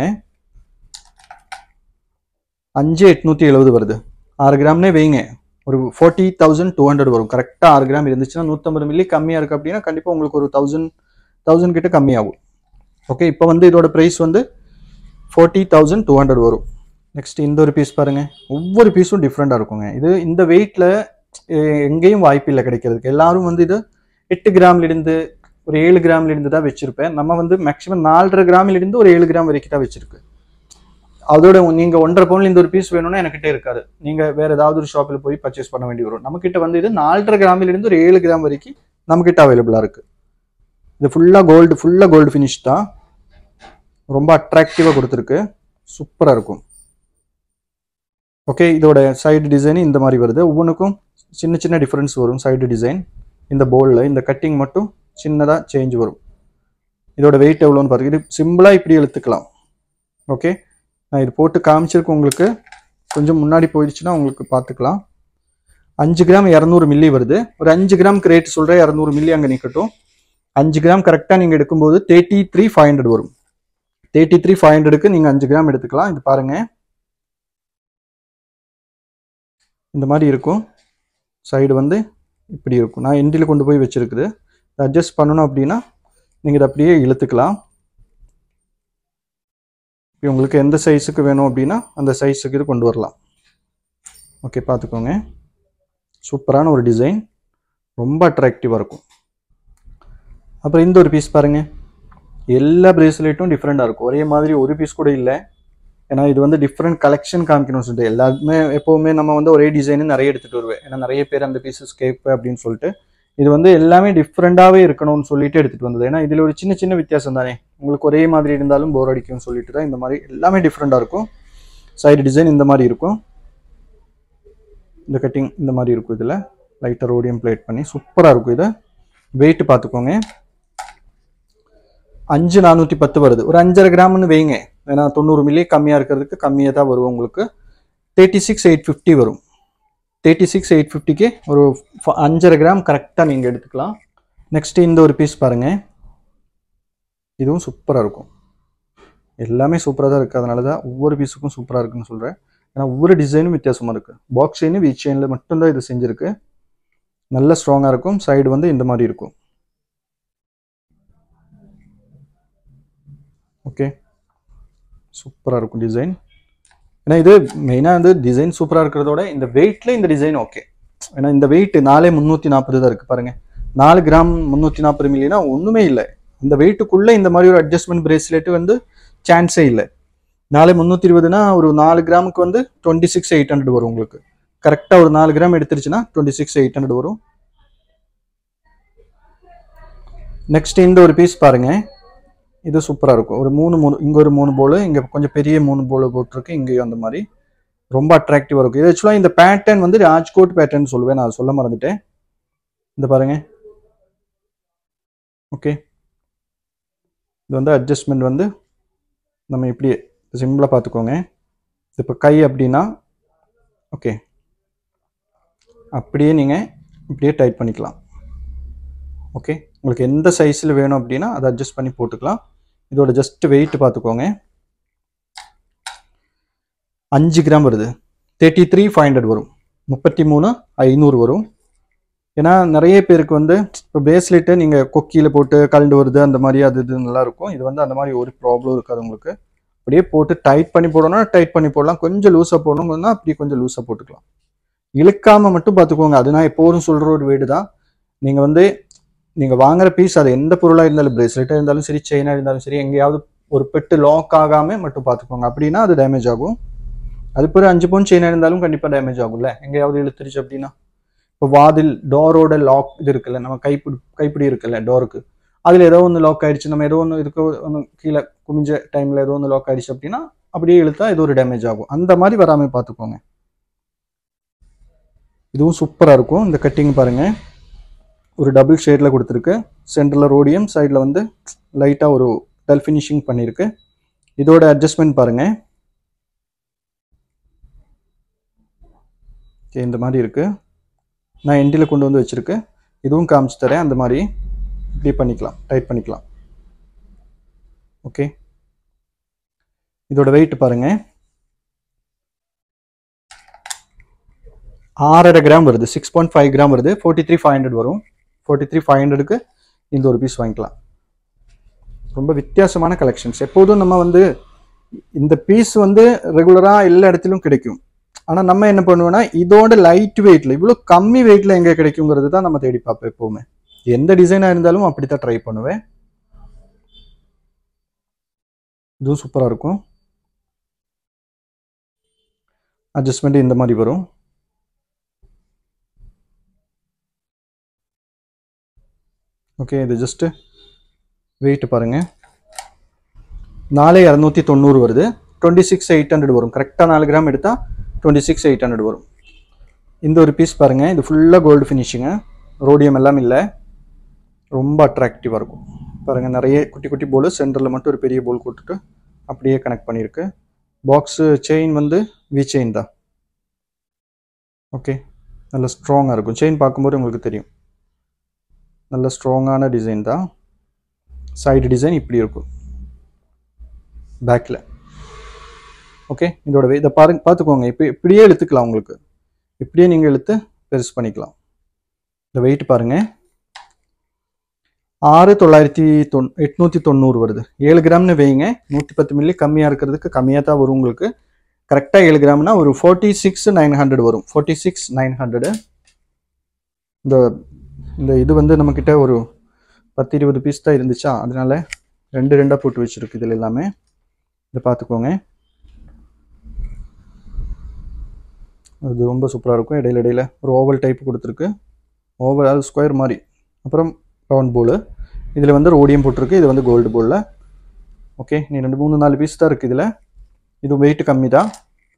அஞ்சு எட்நூற்றி எழுபது வருது ஆறு கிராம்னே வைங்க ஒரு ஃபோர்ட்டி தௌசண்ட் டூ ஹண்ட்ரட் வரும் கரெக்டாக ஆறு கிராம் இருந்துச்சுன்னா நூற்றம்பது மில்லி கம்மியாக இருக்குது அப்படின்னா கண்டிப்பாக உங்களுக்கு ஒரு தௌசண்ட் தௌசண்ட் கிட்ட கம்மியாகும் ஓகே இப்போ வந்து இதோட ப்ரைஸ் வந்து ஃபோர்ட்டி தௌசண்ட் டூ ஹண்ட்ரட் வரும் நெக்ஸ்ட் இந்த ஒரு பீஸ் பாருங்க ஒவ்வொரு பீஸும் டிஃப்ரெண்ட்டாக இருக்குங்க இது இந்த வெயிட்டில் எங்கேயும் வாய்ப்பு இல்லை கிடைக்கிறதுக்கு எல்லாரும் வந்து இது எட்டு கிராம்ல இருந்து ஒரு ஏழு கிராம்ல இருந்து தான் வச்சிருப்பேன் நம்ம வந்து மேக்ஸிமம் நாலரை கிராமில் இருந்து ஒரு ஏழு கிராம் வரைக்கும் தான் வச்சிருக்கு அதோட நீங்க ஒன்றரை பவுன்ல இந்த ஒரு பீஸ் வேணும்னா என்கிட்ட இருக்காது நீங்க வேற ஏதாவது ஒரு ஷாப்பில் போய் பர்ச்சேஸ் பண்ண வேண்டி வரும் நம்ம கிட்ட வந்து இது நாலரை கிராமில் இருந்து ஒரு ஏழு கிராம் வரைக்கும் நம்ம கிட்ட அவைலபிளா இருக்கு இது ஃபுல்லா கோல்டு ஃபுல்லா கோல்டு ஃபினிஷ் தான் ரொம்ப அட்ராக்டிவா கொடுத்துருக்கு சூப்பரா இருக்கும் ஓகே இதோட சைடு டிசைன் இந்த மாதிரி வருது ஒவ்வொன்றுக்கும் சின்ன சின்ன டிஃப்ரென்ஸ் வரும் சைடு டிசைன் இந்த போலில் இந்த கட்டிங் மட்டும் சின்னதாக சேஞ்ச் வரும் இதோட வெயிட் எவ்வளோன்னு பாருங்க இது சிம்பிளாக இப்படி இழுத்துக்கலாம் ஓகே நான் இது போட்டு காமிச்சிருக்கேன் உங்களுக்கு கொஞ்சம் முன்னாடி போயிடுச்சுன்னா உங்களுக்கு பார்த்துக்கலாம் அஞ்சு கிராம் இரநூறு மில்லி வருது ஒரு அஞ்சு கிராம்க்கு ரேட் சொல்கிறேன் இரநூறு மில்லி அங்கே நிற்கட்டும் அஞ்சு கிராம் கரெக்டாக நீங்கள் எடுக்கும்போது தேர்ட்டி த்ரீ ஃபைவ் ஹண்ட்ரட் வரும் தேர்ட்டி த்ரீ ஃபைவ் ஹண்ட்ரடுக்கு நீங்கள் அஞ்சு கிராம் எடுத்துக்கலாம் இது பாருங்க இந்த மாதிரி இருக்கும் சைடு வந்து இப்படி இருக்கும் நான் எண்டில் கொண்டு போய் வச்சிருக்குது அட்ஜஸ்ட் பண்ணணும் அப்படின்னா நீங்கள் இதை அப்படியே இழுத்துக்கலாம் இப்போ உங்களுக்கு எந்த சைஸுக்கு வேணும் அப்படின்னா அந்த சைஸுக்கு இது கொண்டு வரலாம் ஓகே பார்த்துக்கோங்க சூப்பரான ஒரு டிசைன் ரொம்ப அட்ராக்டிவாக இருக்கும் அப்புறம் இந்த ஒரு பீஸ் பாருங்க எல்லா பிரேஸ்லெட்டும் டிஃப்ரெண்ட்டாக இருக்கும் ஒரே மாதிரி ஒரு பீஸ் கூட இல்லை ஏன்னா இது வந்து டிஃப்ரெண்ட் கலெக்ஷன் காமிக்கணும்னு சொல்லிட்டு எல்லாருமே எப்போவுமே நம்ம வந்து ஒரே டிசைனு நிறைய எடுத்துகிட்டு வருவேன் ஏன்னா நிறைய பேர் அந்த பீசஸ் கேட்பேன் அப்படின்னு சொல்லிட்டு இது வந்து எல்லாமே டிஃப்ரெண்ட்டாகவே இருக்கணும்னு சொல்லிட்டு எடுத்துகிட்டு வந்தது ஏன்னா இதில் ஒரு சின்ன சின்ன வித்தியாசம் தானே உங்களுக்கு ஒரே மாதிரி இருந்தாலும் போர் அடிக்கும்னு சொல்லிட்டு தான் இந்த மாதிரி எல்லாமே டிஃப்ரெண்ட்டாக இருக்கும் சைடு டிசைன் இந்த மாதிரி இருக்கும் இந்த கட்டிங் இந்த மாதிரி இருக்கும் இதில் லைட்டாக ரோடியம் பிளேட் பண்ணி சூப்பராக இருக்கும் இது வெயிட் பார்த்துக்கோங்க அஞ்சு நானூற்றி பத்து வருது ஒரு அஞ்சரை கிராம்னு வைங்க ஏன்னா தொண்ணூறு மில்லி கம்மியாக இருக்கிறதுக்கு கம்மியாக தான் வரும் உங்களுக்கு தேர்ட்டி சிக்ஸ் எயிட் ஃபிஃப்டி வரும் தேர்ட்டி சிக்ஸ் எயிட் ஃபிஃப்டிக்கு ஒரு ஃப- அஞ்சரை கிராம் கரெக்டாக நீங்கள் எடுத்துக்கலாம் நெக்ஸ்ட் இந்த ஒரு பீஸ் பாருங்கள் இதுவும் சூப்பராக இருக்கும் எல்லாமே சூப்பராக தான் இருக்குது அதனால தான் ஒவ்வொரு பீஸுக்கும் சூப்பராக இருக்குன்னு சொல்கிறேன் ஏன்னா ஒவ்வொரு டிசைனும் வித்தியாசமாக இருக்குது பாக்ஸ் செயின் வீச் செயினில் மட்டும்தான் இது செஞ்சுருக்கு நல்ல ஸ்ட்ராங்காக இருக்கும் சைடு வந்து இந்த மாதிரி இருக்கும் ஓகே சூப்பராக இருக்கும் டிசைன் ஏன்னா இது மெயினாக வந்து டிசைன் சூப்பராக இருக்கிறதோட இந்த வெயிட்டில் இந்த டிசைன் ஓகே ஏன்னா இந்த வெயிட் நாலே முந்நூற்றி நாற்பது தான் இருக்குது பாருங்கள் நாலு கிராம் முந்நூற்றி நாற்பது மில்லினா ஒன்றுமே இல்லை இந்த வெயிட்டுக்குள்ளே இந்த மாதிரி ஒரு அட்ஜஸ்ட்மெண்ட் பிரேஸ்லெட் வந்து சான்ஸே இல்லை நாலே முந்நூற்றி இருபதுனா ஒரு நாலு கிராமுக்கு வந்து டுவெண்ட்டி சிக்ஸ் எயிட் ஹண்ட்ரட் வரும் உங்களுக்கு கரெக்டாக ஒரு நாலு கிராம் எடுத்துருச்சுன்னா டுவெண்ட்டி சிக்ஸ் எயிட் ஹண்ட்ரட் வரும் நெக்ஸ்ட் இந்த ஒரு பீஸ் பாருங்க இது சூப்பராக இருக்கும் ஒரு மூணு மூணு இங்கே ஒரு மூணு போல் இங்கே கொஞ்சம் பெரிய மூணு போல் போட்டிருக்கு இங்கேயும் அந்த மாதிரி ரொம்ப அட்ராக்டிவாக இருக்கும் இது ஆக்சுவலாக இந்த பேட்டர்ன் வந்து ராஜ்கோட் பேட்டர்ன் சொல்லுவேன் நான் சொல்ல மறந்துட்டேன் இந்த பாருங்க ஓகே இது வந்து அட்ஜஸ்ட்மெண்ட் வந்து நம்ம இப்படி சிம்பிளாக பார்த்துக்கோங்க இப்போ கை அப்படின்னா ஓகே அப்படியே நீங்கள் இப்படியே டைட் பண்ணிக்கலாம் ஓகே உங்களுக்கு எந்த சைஸில் வேணும் அப்படின்னா அதை அட்ஜஸ்ட் பண்ணி போட்டுக்கலாம் இதோட ஜஸ்ட் வெயிட் பார்த்துக்கோங்க அஞ்சு கிராம் வருது தேர்ட்டி த்ரீ ஃபைவ் ஹண்ட்ரட் வரும் முப்பத்தி மூணு ஐநூறு வரும் ஏன்னா நிறைய பேருக்கு வந்து இப்போ பிரேஸ்லெட்டை நீங்கள் கொக்கியில் போட்டு கலண்டு வருது அந்த மாதிரி அது இது நல்லா இருக்கும் இது வந்து அந்த மாதிரி ஒரு ப்ராப்ளம் இருக்காது உங்களுக்கு அப்படியே போட்டு டைட் பண்ணி போடணும்னா டைட் பண்ணி போடலாம் கொஞ்சம் லூஸாக போடணும்னா அப்படியே கொஞ்சம் லூஸாக போட்டுக்கலாம் இழுக்காம மட்டும் பார்த்துக்கோங்க அது நான் எப்போதும் சொல்கிற ஒரு வீடு தான் நீங்கள் வந்து நீங்கள் வாங்குற பீஸ் அது எந்த பொருளாக இருந்தாலும் பிரேஸ்லெட்டாக இருந்தாலும் சரி செயினாக இருந்தாலும் சரி எங்கேயாவது ஒரு பெட்டு லாக் ஆகாமல் மட்டும் பார்த்துக்கோங்க அப்படின்னா அது டேமேஜ் ஆகும் அது பிறகு அஞ்சு பவுன் செயினாக இருந்தாலும் கண்டிப்பாக டேமேஜ் ஆகும்ல எங்கேயாவது இழுத்துருச்சு அப்படின்னா இப்போ வாதில் டோரோட லாக் இது இருக்குல்ல நம்ம கைப்பிடி கைப்பிடி இருக்குல்ல டோருக்கு அதில் ஏதோ ஒன்று லாக் ஆயிடுச்சு நம்ம ஏதோ ஒன்று இருக்க ஒன்று கீழே குமிஞ்ச டைமில் ஏதோ ஒன்று லாக் ஆயிடுச்சு அப்படின்னா அப்படியே இழுத்தா இது ஒரு டேமேஜ் ஆகும் அந்த மாதிரி வராமல் பார்த்துக்கோங்க இதுவும் சூப்பராக இருக்கும் இந்த கட்டிங் பாருங்க ஒரு டபுள் ஷேடில் கொடுத்துருக்கு சென்டரில் ரோடியம் சைடில் வந்து லைட்டாக ஒரு டல் ஃபினிஷிங் பண்ணியிருக்கு இதோட அட்ஜஸ்ட்மெண்ட் பாருங்க Okay, இந்த மாதிரி இருக்கு நான் எண்டில் கொண்டு வந்து வச்சிருக்கேன் இதுவும் காமிச்சு தரேன் அந்த மாதிரி இப்படி பண்ணிக்கலாம் டைட் பண்ணிக்கலாம் ஓகே இதோட வெயிட் பாருங்க ஆறரை கிராம் வருது சிக்ஸ் பாயிண்ட் ஃபைவ் கிராம் வருது ஃபோர்ட்டி த்ரீ ஃபைவ் ஹண்ட்ரட் வரும் ஃபோர்ட்டி த்ரீ ஃபைவ் ஹண்ட்ரடுக்கு இந்த ஒரு பீஸ் வாங்கிக்கலாம் ரொம்ப வித்தியாசமான கலெக்ஷன்ஸ் எப்போதும் நம்ம வந்து இந்த பீஸ் வந்து ரெகுலராக எல்லா இடத்துலையும் கிடைக்கும் ஆனால் நம்ம என்ன பண்ணுவோம்னா இதோட லைட் வெயிட்ல இவ்வளோ கம்மி வெயிட்ல எங்கே கிடைக்குங்கிறது தான் நம்ம தேடி பார்ப்போம் எப்போவுமே எந்த டிசைனாக இருந்தாலும் அப்படி தான் ட்ரை பண்ணுவேன் இதுவும் சூப்பராக இருக்கும் அட்ஜஸ்ட்மெண்ட் இந்த மாதிரி வரும் ஓகே இது ஜஸ்ட்டு வெயிட் பாருங்க நாலே இரநூத்தி தொண்ணூறு வருது டுவெண்ட்டி சிக்ஸ் எயிட் ஹண்ட்ரட் வரும் கரெக்டாக நாலு கிராம் எடுத்தால் டுவெண்ட்டி சிக்ஸ் எயிட் ஹண்ட்ரட் வரும் இந்த ஒரு பீஸ் பாருங்க இது ஃபுல்லாக கோல்டு ஃபினிஷிங்கு ரோடியம் எல்லாம் இல்லை ரொம்ப அட்ராக்டிவாக இருக்கும் பாருங்க நிறைய குட்டி குட்டி போல் சென்டரில் மட்டும் ஒரு பெரிய போல் கொடுத்துட்டு அப்படியே கனெக்ட் பண்ணியிருக்கு பாக்ஸு செயின் வந்து வி செயின் தான் ஓகே நல்ல ஸ்ட்ராங்காக இருக்கும் செயின் பார்க்கும்போது உங்களுக்கு தெரியும் நல்ல ஸ்ட்ராங்கான டிசைன் தான் சைடு டிசைன் இப்படி இருக்கும் பேக்கில் ஓகே இதோட இதை பாருங்க பார்த்துக்கோங்க இப்போ இப்படியே இழுத்துக்கலாம் உங்களுக்கு இப்படியே நீங்கள் இழுத்து பெருசு பண்ணிக்கலாம் இந்த வெயிட் பாருங்கள் ஆறு தொள்ளாயிரத்தி தொன் எட்நூற்றி தொண்ணூறு வருது ஏழு கிராம்னு வைங்க நூற்றி பத்து மில்லி கம்மியாக இருக்கிறதுக்கு கம்மியாக தான் வரும் உங்களுக்கு கரெக்டாக ஏழு கிராம்னா ஒரு ஃபோர்ட்டி சிக்ஸ் நைன் ஹண்ட்ரட் வரும் ஃபோர்ட்டி சிக்ஸ் நைன் ஹண்ட்ரடு இந்த இந்த இது வந்து நம்மக்கிட்ட ஒரு பத்து இருபது பீஸ் தான் இருந்துச்சா அதனால ரெண்டு ரெண்டாக போட்டு வச்சுருக்கு இதில் எல்லாமே இதை பார்த்துக்கோங்க அது ரொம்ப சூப்பராக இருக்கும் இடையில இடையில ஒரு ஓவல் டைப் கொடுத்துருக்கு ஓவல் அது ஸ்கொயர் மாதிரி அப்புறம் ரவுண்ட் போலு இதில் வந்து ரோடியம் போட்டிருக்கு இது வந்து கோல்டு போலில் ஓகே நீ ரெண்டு மூணு நாலு பீஸ் தான் இருக்குது இதில் இது வெயிட் கம்மி தான்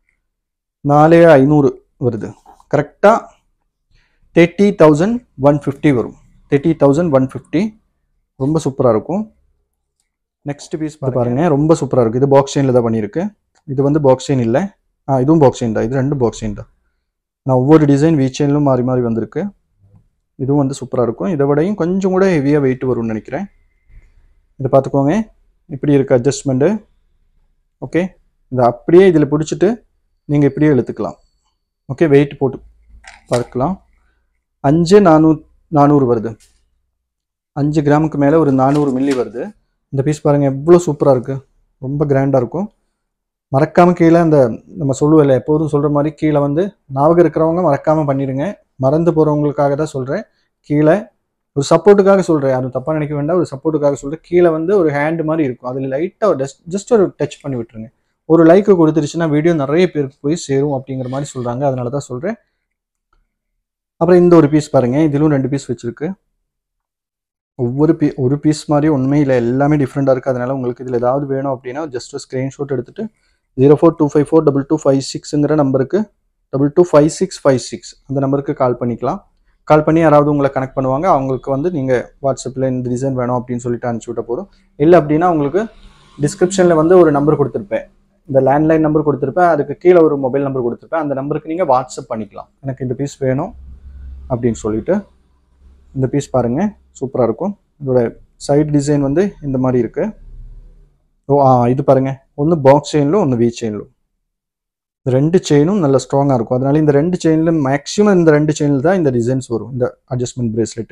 நாலே ஐநூறு வருது கரெக்டாக தேர்ட்டி தௌசண்ட் ஒன் ஃபிஃப்டி வரும் தேர்ட்டி தௌசண்ட் ஒன் ஃபிஃப்டி ரொம்ப சூப்பராக இருக்கும் நெக்ஸ்ட் பீஸ் பாருங்க ரொம்ப சூப்பராக இருக்குது இது பாக்ஸ் செயினில் தான் பண்ணியிருக்கு இது வந்து பாக்ஸ் செயின் இல்லை ஆ இதுவும் பாக்ஸ் செயின் தான் இது ரெண்டும் பாக்ஸ் செயின் தான் நான் ஒவ்வொரு டிசைன் வீ செயின்லும் மாறி மாறி வந்திருக்கு இதுவும் வந்து சூப்பராக இருக்கும் இதை விடையும் கொஞ்சம் கூட ஹெவியாக வெயிட் வரும்னு நினைக்கிறேன் இதை பார்த்துக்கோங்க இப்படி இருக்கு அட்ஜஸ்ட்மெண்ட்டு ஓகே இதை அப்படியே இதில் பிடிச்சிட்டு நீங்கள் இப்படியே இழுத்துக்கலாம் ஓகே வெயிட் போட்டு பார்க்கலாம் அஞ்சு நானூ நானூறு வருது அஞ்சு கிராமுக்கு மேலே ஒரு நானூறு மில்லி வருது இந்த பீஸ் பாருங்கள் எவ்வளோ சூப்பராக இருக்குது ரொம்ப கிராண்டாக இருக்கும் மறக்காமல் கீழே அந்த நம்ம சொல்லுவோம்ல எப்போதும் சொல்கிற மாதிரி கீழே வந்து ஞாபகம் இருக்கிறவங்க மறக்காமல் பண்ணிடுங்க மறந்து போகிறவங்களுக்காக தான் சொல்கிறேன் கீழே ஒரு சப்போர்ட்டுக்காக சொல்கிறேன் யாரும் தப்பாக நினைக்க வேண்டாம் ஒரு சப்போர்ட்டுக்காக சொல்கிறேன் கீழே வந்து ஒரு ஹேண்ட் மாதிரி இருக்கும் அதில் லைட்டாக ஜஸ்ட் ஜஸ்ட் ஒரு டச் பண்ணி விட்டுருங்க ஒரு லைக்கு கொடுத்துருச்சுன்னா வீடியோ நிறைய பேருக்கு போய் சேரும் அப்படிங்கிற மாதிரி சொல்கிறாங்க அதனால தான் சொல்கிறேன் அப்புறம் இந்த ஒரு பீஸ் பாருங்கள் இதிலும் ரெண்டு பீஸ் வச்சுருக்கு ஒவ்வொரு பீ ஒரு பீஸ் மாதிரி உண்மை இல்லை எல்லாமே டிஃப்ரெண்ட்டாக இருக்குது அதனால உங்களுக்கு இதில் ஏதாவது வேணும் அப்படின்னா ஜஸ்ட் ஒரு ஸ்க்ரீன்ஷாட் எடுத்துகிட்டு zero four two five four double two five சிக்ஸுங்கிற நம்பருக்கு double two five six five six அந்த நம்பருக்கு கால் பண்ணிக்கலாம் கால் பண்ணி யாராவது உங்களை கனெக்ட் பண்ணுவாங்க அவங்களுக்கு வந்து நீங்கள் வாட்ஸ்அப்பில் இந்த டிசைன் வேணும் அப்படின்னு சொல்லிட்டு அனுப்பிச்சி விட்ட போதும் இல்லை அப்படின்னா உங்களுக்கு டிஸ்கிரிப்ஷனில் வந்து ஒரு நம்பர் கொடுத்துருப்பேன் இந்த லேண்ட்லைன் நம்பர் கொடுத்துருப்பேன் அதுக்கு கீழே ஒரு மொபைல் நம்பர் கொடுத்துருப்பேன் அந்த நம்பருக்கு நீங்கள் வாட்ஸ்அப் பண்ணிக்கலாம் எனக்கு இந்த பீஸ் வேணும் அப்படின்னு சொல்லிட்டு இந்த பீஸ் பாருங்கள் சூப்பராக இருக்கும் இதோட சைடு டிசைன் வந்து இந்த மாதிரி இருக்கு ஓ ஆ இது பாருங்க ஒன்று பாக்ஸ் செயினிலும் ஒன்று வீ செயினிலும் இந்த ரெண்டு செயினும் நல்ல ஸ்ட்ராங்காக இருக்கும் அதனால இந்த ரெண்டு செயினில் மேக்ஸிமம் இந்த ரெண்டு செயினில் தான் இந்த டிசைன்ஸ் வரும் இந்த அட்ஜஸ்ட்மெண்ட் பிரேஸ்லெட்டு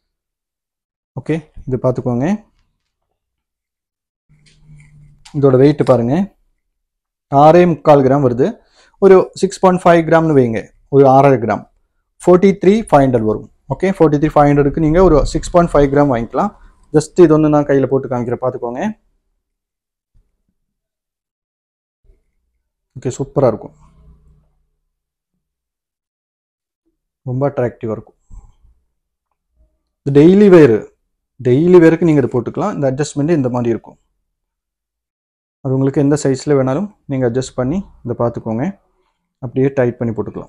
ஓகே இது பார்த்துக்கோங்க இதோட வெயிட் பாருங்க ஆறே முக்கால் கிராம் வருது ஒரு சிக்ஸ் பாயிண்ட் ஃபைவ் கிராம்னு வைங்க ஒரு ஆறரை gram forty three five hundred வரும் ஓகே ஃபோர்ட்டி த்ரீ ஃபைவ் ஹண்ட்ரடுக்கு நீங்கள் ஒரு சிக்ஸ் பாயிண்ட் ஃபைவ் கிராம் வாங்கிக்கலாம் ஜஸ்ட் இது ஒன்று நான் கையில் போட்டு காமிக்கிறேன் பார்த்துக்கோங்க ஓகே சூப்பராக இருக்கும் ரொம்ப அட்ராக்டிவாக இருக்கும் இது டெய்லி வேர் டெய்லி வேருக்கு நீங்கள் இதை போட்டுக்கலாம் இந்த அட்ஜஸ்ட்மெண்ட்டு இந்த மாதிரி இருக்கும் அது உங்களுக்கு எந்த சைஸில் வேணாலும் நீங்கள் அட்ஜஸ்ட் பண்ணி இதை பார்த்துக்கோங்க அப்படியே டைட் பண்ணி போட்டுக்கலாம்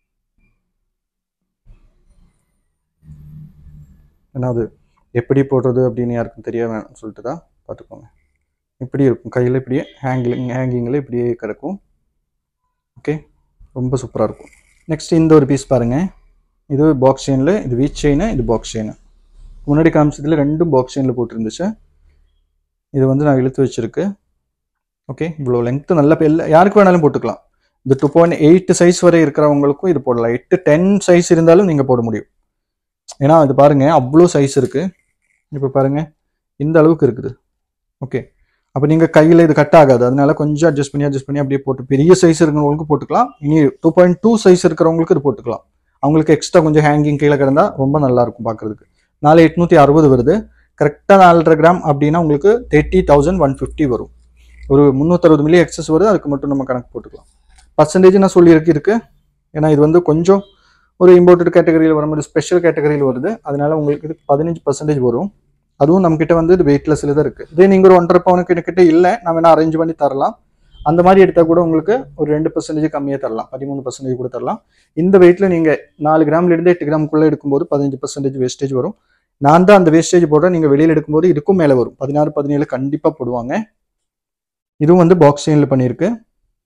ஏன்னா அது எப்படி போடுறது அப்படின்னு யாருக்கும் தெரிய வேணாம்னு சொல்லிட்டு தான் பார்த்துக்கோங்க இப்படி இருக்கும் கையில் இப்படியே ஹேங்கிங் ஹேங்கிங்கில் இப்படியே கிடக்கும் ஓகே ரொம்ப சூப்பராக இருக்கும் நெக்ஸ்ட் இந்த ஒரு பீஸ் பாருங்கள் இது பாக்ஸ் செயினில் இது வீச் செயின் இது பாக்ஸ் செயின் முன்னாடி காமிச்சதுல ரெண்டும் பாக்ஸ் செயினில் போட்டிருந்துச்சு இது வந்து நான் இழுத்து வச்சிருக்கு ஓகே இவ்வளோ லென்த்து நல்ல எல்லா யாருக்கு வேணாலும் போட்டுக்கலாம் இந்த டூ பாயிண்ட் எயிட் சைஸ் வரை இருக்கிறவங்களுக்கும் இது போடலாம் எட்டு டென் சைஸ் இருந்தாலும் நீங்கள் போட முடியும் ஏன்னா இது பாருங்க அவ்வளோ சைஸ் இருக்கு இப்போ பாருங்க இந்த அளவுக்கு இருக்குது ஓகே அப்போ நீங்கள் கையில் இது கட் ஆகாது அதனால கொஞ்சம் அட்ஜஸ்ட் பண்ணி அட்ஜஸ்ட் பண்ணி அப்படியே போட்டு பெரிய சைஸ் இருக்கிறவங்களுக்கு போட்டுக்கலாம் இனி டூ பாயிண்ட் டூ சைஸ் இருக்கிறவங்களுக்கு இது போட்டுக்கலாம் அவங்களுக்கு எக்ஸ்ட்ரா கொஞ்சம் ஹேங்கிங் கீழே கிடந்தா ரொம்ப நல்லா இருக்கும் பார்க்கறதுக்கு நாலு எட்நூற்றி அறுபது வருது கரெக்டாக நாலரை கிராம் அப்படின்னா உங்களுக்கு தேர்ட்டி தௌசண்ட் ஒன் ஃபிஃப்டி வரும் ஒரு முந்நூற்றறுபது மில்லி எக்ஸஸ் வருது அதுக்கு மட்டும் நம்ம கணக்கு போட்டுக்கலாம் பர்சன்டேஜ் நான் சொல்லியிருக்கு இருக்கு ஏன்னா இது வந்து கொஞ்சம் ஒரு இம்போர்ட்டட் கேட்டகரியில் வரும்போது ஸ்பெஷல் கேட்டகரியில் வருது அதனால உங்களுக்கு இது பதினஞ்சு பர்சன்டேஜ் வரும் அதுவும் நம்ம கிட்ட வந்து இது வெயிட்லெஸ்ல தான் இருக்கு இதே நீங்க ஒரு ஒன்றரை பவுனுக்கு கிட்ட இல்லை நம்ம வேணா அரேஞ்ச் பண்ணி தரலாம் அந்த மாதிரி எடுத்தா கூட உங்களுக்கு ஒரு ரெண்டு பர்சன்டேஜ் கம்மியாக தரலாம் பதிமூணு பர்சன்டேஜ் கூட தரலாம் இந்த வெயிட்ல நீங்க நாலு கிராம்ல இருந்து எட்டு கிராமுக்குள்ள எடுக்கும்போது பதினஞ்சு பர்சன்டேஜ் வேஸ்டேஜ் வரும் நான் தான் அந்த வேஸ்டேஜ் போடுறேன் நீங்க வெளியில எடுக்கும்போது இதுக்கும் மேலே வரும் பதினாறு பதினேழு கண்டிப்பா போடுவாங்க இதுவும் வந்து பாக்ஸ் செயின்ல பண்ணியிருக்கு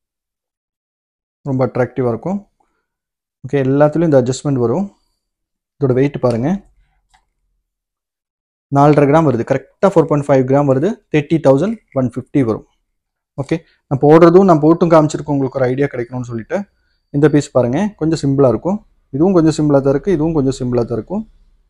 ரொம்ப அட்ராக்டிவாக இருக்கும் ஓகே எல்லாத்துலேயும் இந்த அட்ஜஸ்ட்மெண்ட் வரும் இதோட வெயிட் பாருங்கள் நாலரை கிராம் வருது கரெக்டாக ஃபோர் பாயிண்ட் ஃபைவ் கிராம் வருது தேர்ட்டி தௌசண்ட் ஒன் ஃபிஃப்டி வரும் ஓகே நான் போடுறதும் நான் போட்டும் காமிச்சிருக்கோம் உங்களுக்கு ஒரு ஐடியா கிடைக்கணும்னு சொல்லிட்டு இந்த பீஸ் பாருங்கள் கொஞ்சம் சிம்பிளாக இருக்கும் இதுவும் கொஞ்சம் சிம்பிளாக தான் இருக்குது இதுவும் கொஞ்சம் சிம்பிளாக தான் இருக்கும்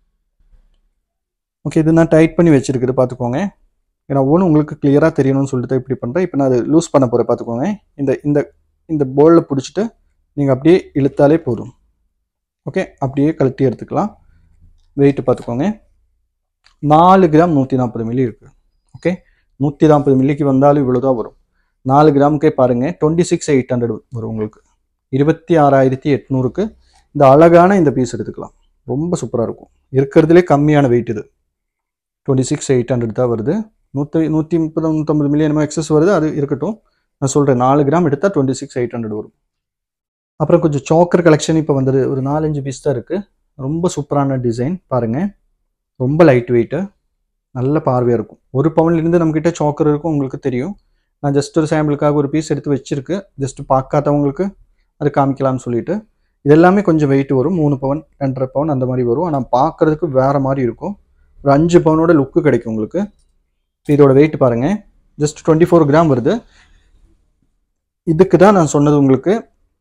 ஓகே இது நான் டைட் பண்ணி வச்சிருக்குது பார்த்துக்கோங்க ஏன்னா ஒவ்வொன்றும் உங்களுக்கு கிளியராக தெரியணும்னு சொல்லிட்டு தான் இப்படி பண்ணுறேன் இப்போ நான் அது லூஸ் பண்ண போகிறேன் பார்த்துக்கோங்க இந்த இந்த இந்த போலில் பிடிச்சிட்டு நீங்கள் அப்படியே இழுத்தாலே போதும் ஓகே அப்படியே கழட்டி எடுத்துக்கலாம் வெயிட் பார்த்துக்கோங்க நாலு கிராம் நூற்றி நாற்பது மில்லி இருக்குது ஓகே நூற்றி நாற்பது மில்லிக்கு வந்தாலும் இவ்வளோ தான் வரும் நாலு கிராமுக்கே பாருங்கள் டுவெண்ட்டி சிக்ஸ் எயிட் ஹண்ட்ரட் வரும் உங்களுக்கு இருபத்தி ஆறாயிரத்தி எட்நூறுக்கு இந்த அழகான இந்த பீஸ் எடுத்துக்கலாம் ரொம்ப சூப்பராக இருக்கும் இருக்கிறதுலே கம்மியான வெயிட் இது டுவெண்ட்டி சிக்ஸ் எயிட் ஹண்ட்ரட் தான் வருது நூற்றி நூற்றி முப்பது நூற்றம்பது மில்லியன் என்னமோ எக்ஸஸ் வருது அது இருக்கட்டும் நான் சொல்கிறேன் நாலு கிராம் எடுத்தால் டுவெண்ட்டி சிக்ஸ் எயிட் ஹண்ட்ரட் வரும் அப்புறம் கொஞ்சம் சாக்கர் கலெக்ஷன் இப்போ வந்தது ஒரு நாலஞ்சு பீஸ் தான் இருக்குது ரொம்ப சூப்பரான டிசைன் பாருங்கள் ரொம்ப லைட் வெயிட்டு நல்ல பார்வையாக இருக்கும் ஒரு பவுன்லேருந்து நம்மக்கிட்ட சாக்கர் இருக்கும் உங்களுக்கு தெரியும் நான் ஜஸ்ட் ஒரு சாம்பிளுக்காக ஒரு பீஸ் எடுத்து வச்சிருக்கு ஜஸ்ட் பார்க்காதவங்களுக்கு அது காமிக்கலாம்னு சொல்லிட்டு இது எல்லாமே கொஞ்சம் வெயிட் வரும் மூணு பவுன் ரெண்டரை பவுன் அந்த மாதிரி வரும் ஆனால் பார்க்கறதுக்கு வேறு மாதிரி இருக்கும் ஒரு அஞ்சு பவுனோட லுக்கு கிடைக்கும் உங்களுக்கு இப்போ இதோட வெயிட் பாருங்கள் ஜஸ்ட் டுவெண்ட்டி ஃபோர் கிராம் வருது இதுக்கு தான் நான் சொன்னது உங்களுக்கு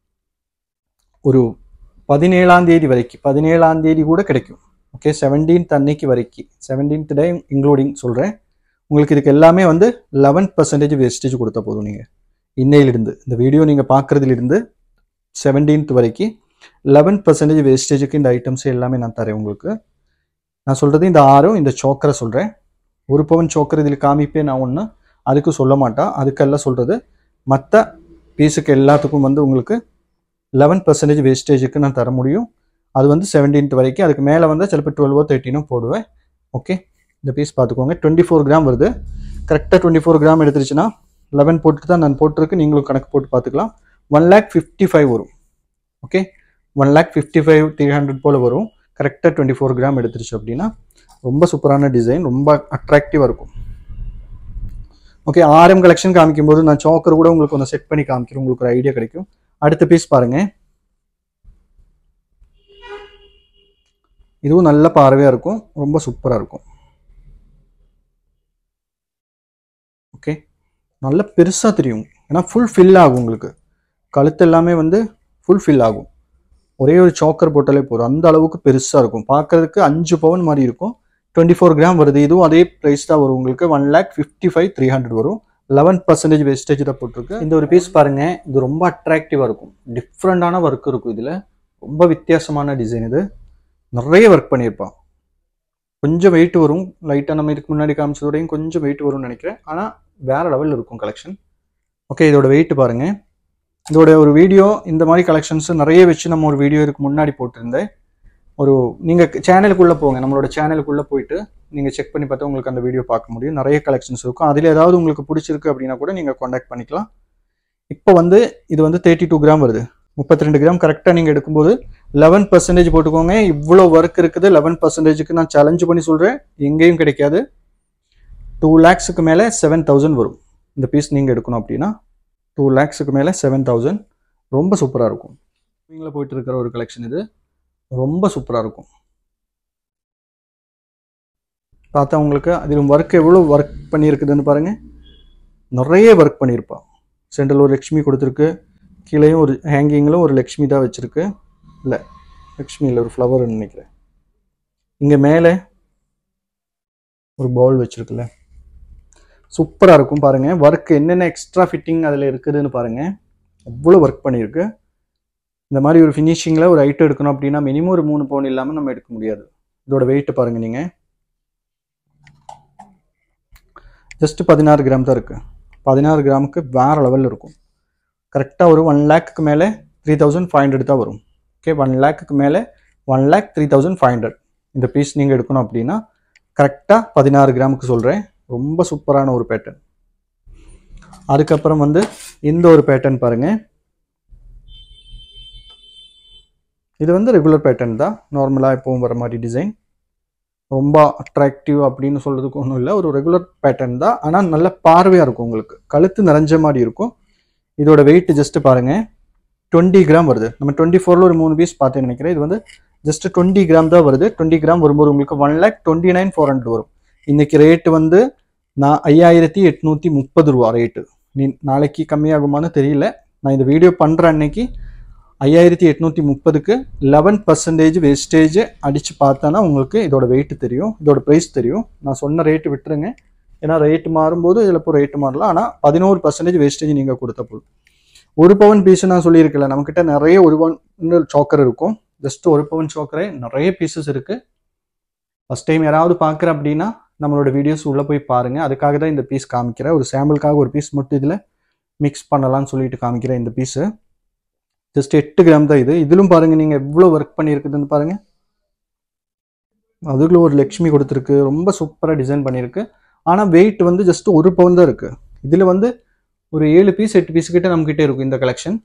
ஒரு பதினேழாம் தேதி வரைக்கும் பதினேழாம் தேதி கூட கிடைக்கும் ஓகே செவன்டீன்த் அன்னைக்கு வரைக்கும் செவன்டீன்த் டே இன்க்ளூடிங் சொல்கிறேன் உங்களுக்கு இதுக்கு எல்லாமே வந்து லெவன் பர்சன்டேஜ் வேஸ்டேஜ் கொடுத்தா போதும் நீங்கள் இன்னையிலிருந்து இந்த வீடியோ நீங்கள் பார்க்குறதுலேருந்து செவன்டீன்த் வரைக்கும் லெவன் பர்சன்டேஜ் வேஸ்டேஜுக்கு இந்த ஐட்டம்ஸ் எல்லாமே நான் தரேன் உங்களுக்கு நான் சொல்கிறது இந்த ஆறும் இந்த சோக்கரை சொல்கிறேன் ஒரு பவன் சோக்கர் இதில் காமிப்பேன் நான் ஒன்று அதுக்கு சொல்ல மாட்டேன் அதுக்கெல்லாம் சொல்கிறது மற்ற பீஸுக்கு எல்லாத்துக்கும் வந்து உங்களுக்கு லெவன் பர்சன்டேஜ் வேஸ்டேஜுக்கு நான் தர முடியும் அது வந்து செவன்டீன்த் வரைக்கும் அதுக்கு மேலே வந்தால் சிலப்போ டுவெல்வோ தேர்ட்டினோ போடுவேன் ஓகே இந்த பீஸ் பார்த்துக்கோங்க டுவெண்ட்டி ஃபோர் கிராம் வருது கரெக்டாக டுவெண்ட்டி ஃபோர் கிராம் எடுத்துருச்சுன்னா லெவன் போட்டு தான் நான் போட்டிருக்கு நீங்களும் கணக்கு போட்டு பார்த்துக்கலாம் ஒன் லேக் ஃபிஃப்டி ஃபைவ் வரும் okay one lakh fifty five three hundred போல் வரும் கரெக்டாக டுவெண்ட்டி ஃபோர் கிராம் எடுத்துருச்சு அப்படின்னா ரொம்ப சூப்பரான டிசைன் ரொம்ப அட்ராக்டிவாக இருக்கும் ஓகே ஆர்எம் கலெக்ஷன் காமிக்கும்போது நான் சோக்கர் கூட உங்களுக்கு ஒன்று செட் பண்ணி காமிக்கிறேன் உங்களுக்கு ஒரு ஐடியா கிடைக்கும் அடுத்த பீஸ் பாருங்க இதுவும் நல்ல பார்வையாக இருக்கும் ரொம்ப சூப்பராக இருக்கும் ஓகே நல்ல பெருசாக தெரியும் ஏன்னா ஃபுல் ஃபில் ஆகும் உங்களுக்கு கழுத்து எல்லாமே வந்து ஃபுல் ஃபில் ஆகும் ஒரே ஒரு சாக்கர் போட்டாலே போதும் அந்த அளவுக்கு பெருசாக இருக்கும் பார்க்கறதுக்கு அஞ்சு பவுன் மாதிரி இருக்கும் டுவெண்ட்டி ஃபோர் கிராம் வருது இதுவும் அதே ப்ரைஸ் தான் வரும் உங்களுக்கு one lakh fifty five three hundred வரும் லெவன் பர்சன்டேஜ் வேஸ்டேஜ் தான் போட்டிருக்கு இந்த ஒரு பீஸ் பாருங்க இது ரொம்ப அட்ராக்டிவாக இருக்கும் டிஃப்ரெண்டான ஒர்க் இருக்கும் இதில் ரொம்ப வித்தியாசமான டிசைன் இது நிறைய ஒர்க் பண்ணியிருப்பான் கொஞ்சம் வெயிட் வரும் லைட்டாக நம்ம இதுக்கு முன்னாடி காமிச்சதோடையும் கொஞ்சம் வெயிட் வரும்னு நினைக்கிறேன் ஆனால் வேற லெவலில் இருக்கும் கலெக்ஷன் ஓகே இதோட வெயிட் பாருங்க இதோட ஒரு வீடியோ இந்த மாதிரி கலெக்ஷன்ஸ் நிறைய வச்சு நம்ம ஒரு வீடியோ இதுக்கு முன்னாடி போட்டிருந்தேன் ஒரு நீங்கள் சேனலுக்குள்ளே போங்க நம்மளோட சேனலுக்குள்ளே போயிட்டு நீங்கள் செக் பண்ணி பார்த்தா உங்களுக்கு அந்த வீடியோ பார்க்க முடியும் நிறைய கலெக்ஷன்ஸ் இருக்கும் அதில் ஏதாவது உங்களுக்கு பிடிச்சிருக்கு அப்படின்னா கூட நீங்கள் காண்டாக்ட் பண்ணிக்கலாம் இப்போ வந்து இது வந்து தேர்ட்டி டூ கிராம் வருது முப்பத்தி ரெண்டு கிராம் கரெக்டாக நீங்கள் எடுக்கும்போது லெவன் பர்சன்டேஜ் போட்டுக்கோங்க இவ்வளோ ஒர்க் இருக்குது லெவன் பர்சன்டேஜுக்கு நான் சேலஞ்ச் பண்ணி சொல்கிறேன் எங்கேயும் கிடைக்காது டூ லேக்ஸுக்கு மேலே செவன் தௌசண்ட் வரும் இந்த பீஸ் நீங்கள் எடுக்கணும் அப்படின்னா டூ லேக்ஸுக்கு மேலே செவன் தௌசண்ட் ரொம்ப சூப்பராக இருக்கும் நீங்கள போயிட்டு இருக்கிற ஒரு கலெக்ஷன் இது ரொம்ப சூப்பராக இருக்கும் பார்த்தா உங்களுக்கு அதில் ஒர்க் எவ்வளோ ஒர்க் பண்ணியிருக்குதுன்னு பாருங்க நிறைய ஒர்க் பண்ணியிருப்பா சென்ட்ரல் ஒரு லக்ஷ்மி கொடுத்துருக்கு கீழேயும் ஒரு ஹேங்கிங்கில் ஒரு லக்ஷ்மி தான் வச்சுருக்கு இல்லை லக்ஷ்மி இல்லை ஒரு ஃப்ளவர்னு நினைக்கிறேன் இங்கே மேலே ஒரு பவுல் வச்சுருக்குல்ல சூப்பராக இருக்கும் பாருங்கள் ஒர்க் என்னென்ன எக்ஸ்ட்ரா ஃபிட்டிங் அதில் இருக்குதுன்னு பாருங்கள் அவ்வளோ ஒர்க் பண்ணியிருக்கு இந்த மாதிரி ஒரு ஃபினிஷிங்கில் ஒரு ஐட்டம் எடுக்கணும் அப்படின்னா மினிமம் ஒரு மூணு பவுன் இல்லாமல் நம்ம எடுக்க முடியாது இதோட வெயிட் பாருங்கள் நீங்கள் ஜஸ்ட் பதினாறு கிராம் தான் இருக்குது பதினாறு கிராமுக்கு வேறு லெவலில் இருக்கும் கரெக்டாக ஒரு ஒன் லேக்குக்கு மேலே த்ரீ தௌசண்ட் ஃபைவ் ஹண்ட்ரட் தான் வரும் ஓகே ஒன் லேக்குக்கு மேலே one lakh three thousand five hundred இந்த பீஸ் நீங்கள் எடுக்கணும் அப்படின்னா கரெக்டாக பதினாறு கிராமுக்கு சொல்கிறேன் ரொம்ப சூப்பரான ஒரு பேட்டர்ன் அதுக்கப்புறம் வந்து இந்த ஒரு பேட்டர்ன் பாருங்கள் இது வந்து ரெகுலர் பேட்டர்ன் தான் நார்மலாக எப்பவும் வர மாதிரி டிசைன் ரொம்ப அட்ராக்டிவ் அப்படின்னு சொல்கிறதுக்கு ஒன்றும் இல்லை ஒரு ரெகுலர் பேட்டர்ன் தான் ஆனால் நல்ல பார்வையாக இருக்கும் உங்களுக்கு கழுத்து நிறைஞ்ச மாதிரி இருக்கும் இதோட வெயிட் ஜஸ்ட் பாருங்கள் டுவெண்ட்டி கிராம் வருது நம்ம டுவெண்ட்டி ஃபோரில் ஒரு மூணு பீஸ் பார்த்தேன்னு நினைக்கிறேன் இது வந்து ஜஸ்ட் டுவெண்ட்டி கிராம் தான் வருது டுவெண்ட்டி கிராம் வரும்போது உங்களுக்கு one lakh twenty nine four hundred வரும் இன்னைக்கு ரேட்டு வந்து நான் ஐயாயிரத்தி எட்நூற்றி முப்பது ரூபா ரேட்டு நீ நாளைக்கு கம்மியாகுமான்னு தெரியல நான் இந்த வீடியோ பண்ணுற அன்னைக்கு ஐயாயிரத்தி எட்நூற்றி முப்பதுக்கு லெவன் பர்சன்டேஜ் வேஸ்டேஜ் அடித்து பார்த்தோன்னா உங்களுக்கு இதோட வெயிட் தெரியும் இதோட ப்ரைஸ் தெரியும் நான் சொன்ன ரேட்டு விட்டுருங்க ஏன்னா ரேட்டு மாறும்போது இதில் இப்போ ரேட்டு மாறலாம் ஆனால் பதினோரு பர்சன்டேஜ் வேஸ்டேஜ் நீங்கள் கொடுத்த போதும் ஒரு பவன் பீஸ் நான் சொல்லியிருக்கல நம்மக்கிட்ட நிறைய ஒரு பவன் சோக்கர் இருக்கும் ஜஸ்ட் ஒரு பவன் சோக்கரே நிறைய பீசஸ் இருக்குது ஃபஸ்ட் டைம் யாராவது பார்க்குற அப்படின்னா நம்மளோட வீடியோஸ் உள்ளே போய் பாருங்கள் அதுக்காக தான் இந்த பீஸ் காமிக்கிறேன் ஒரு சாம்பிளுக்காக ஒரு பீஸ் மட்டும் இதில் மிக்ஸ் பண்ணலாம்னு சொல்லிட்டு காமிக்கிறேன் இந்த பீஸு ஜஸ்ட் எட்டு கிராம் தான் இது இதிலும் பாருங்கள் நீங்கள் எவ்வளோ ஒர்க் பண்ணியிருக்குதுன்னு பாருங்கள் அதுக்குள்ள ஒரு லக்ஷ்மி கொடுத்துருக்கு ரொம்ப சூப்பராக டிசைன் பண்ணியிருக்கு ஆனால் வெயிட் வந்து ஜஸ்ட் ஒரு பவுன் தான் இருக்குது இதில் வந்து ஒரு ஏழு பீஸ் எட்டு பீஸ் கிட்ட நம்மக்கிட்ட இருக்கும் இந்த கலெக்ஷன்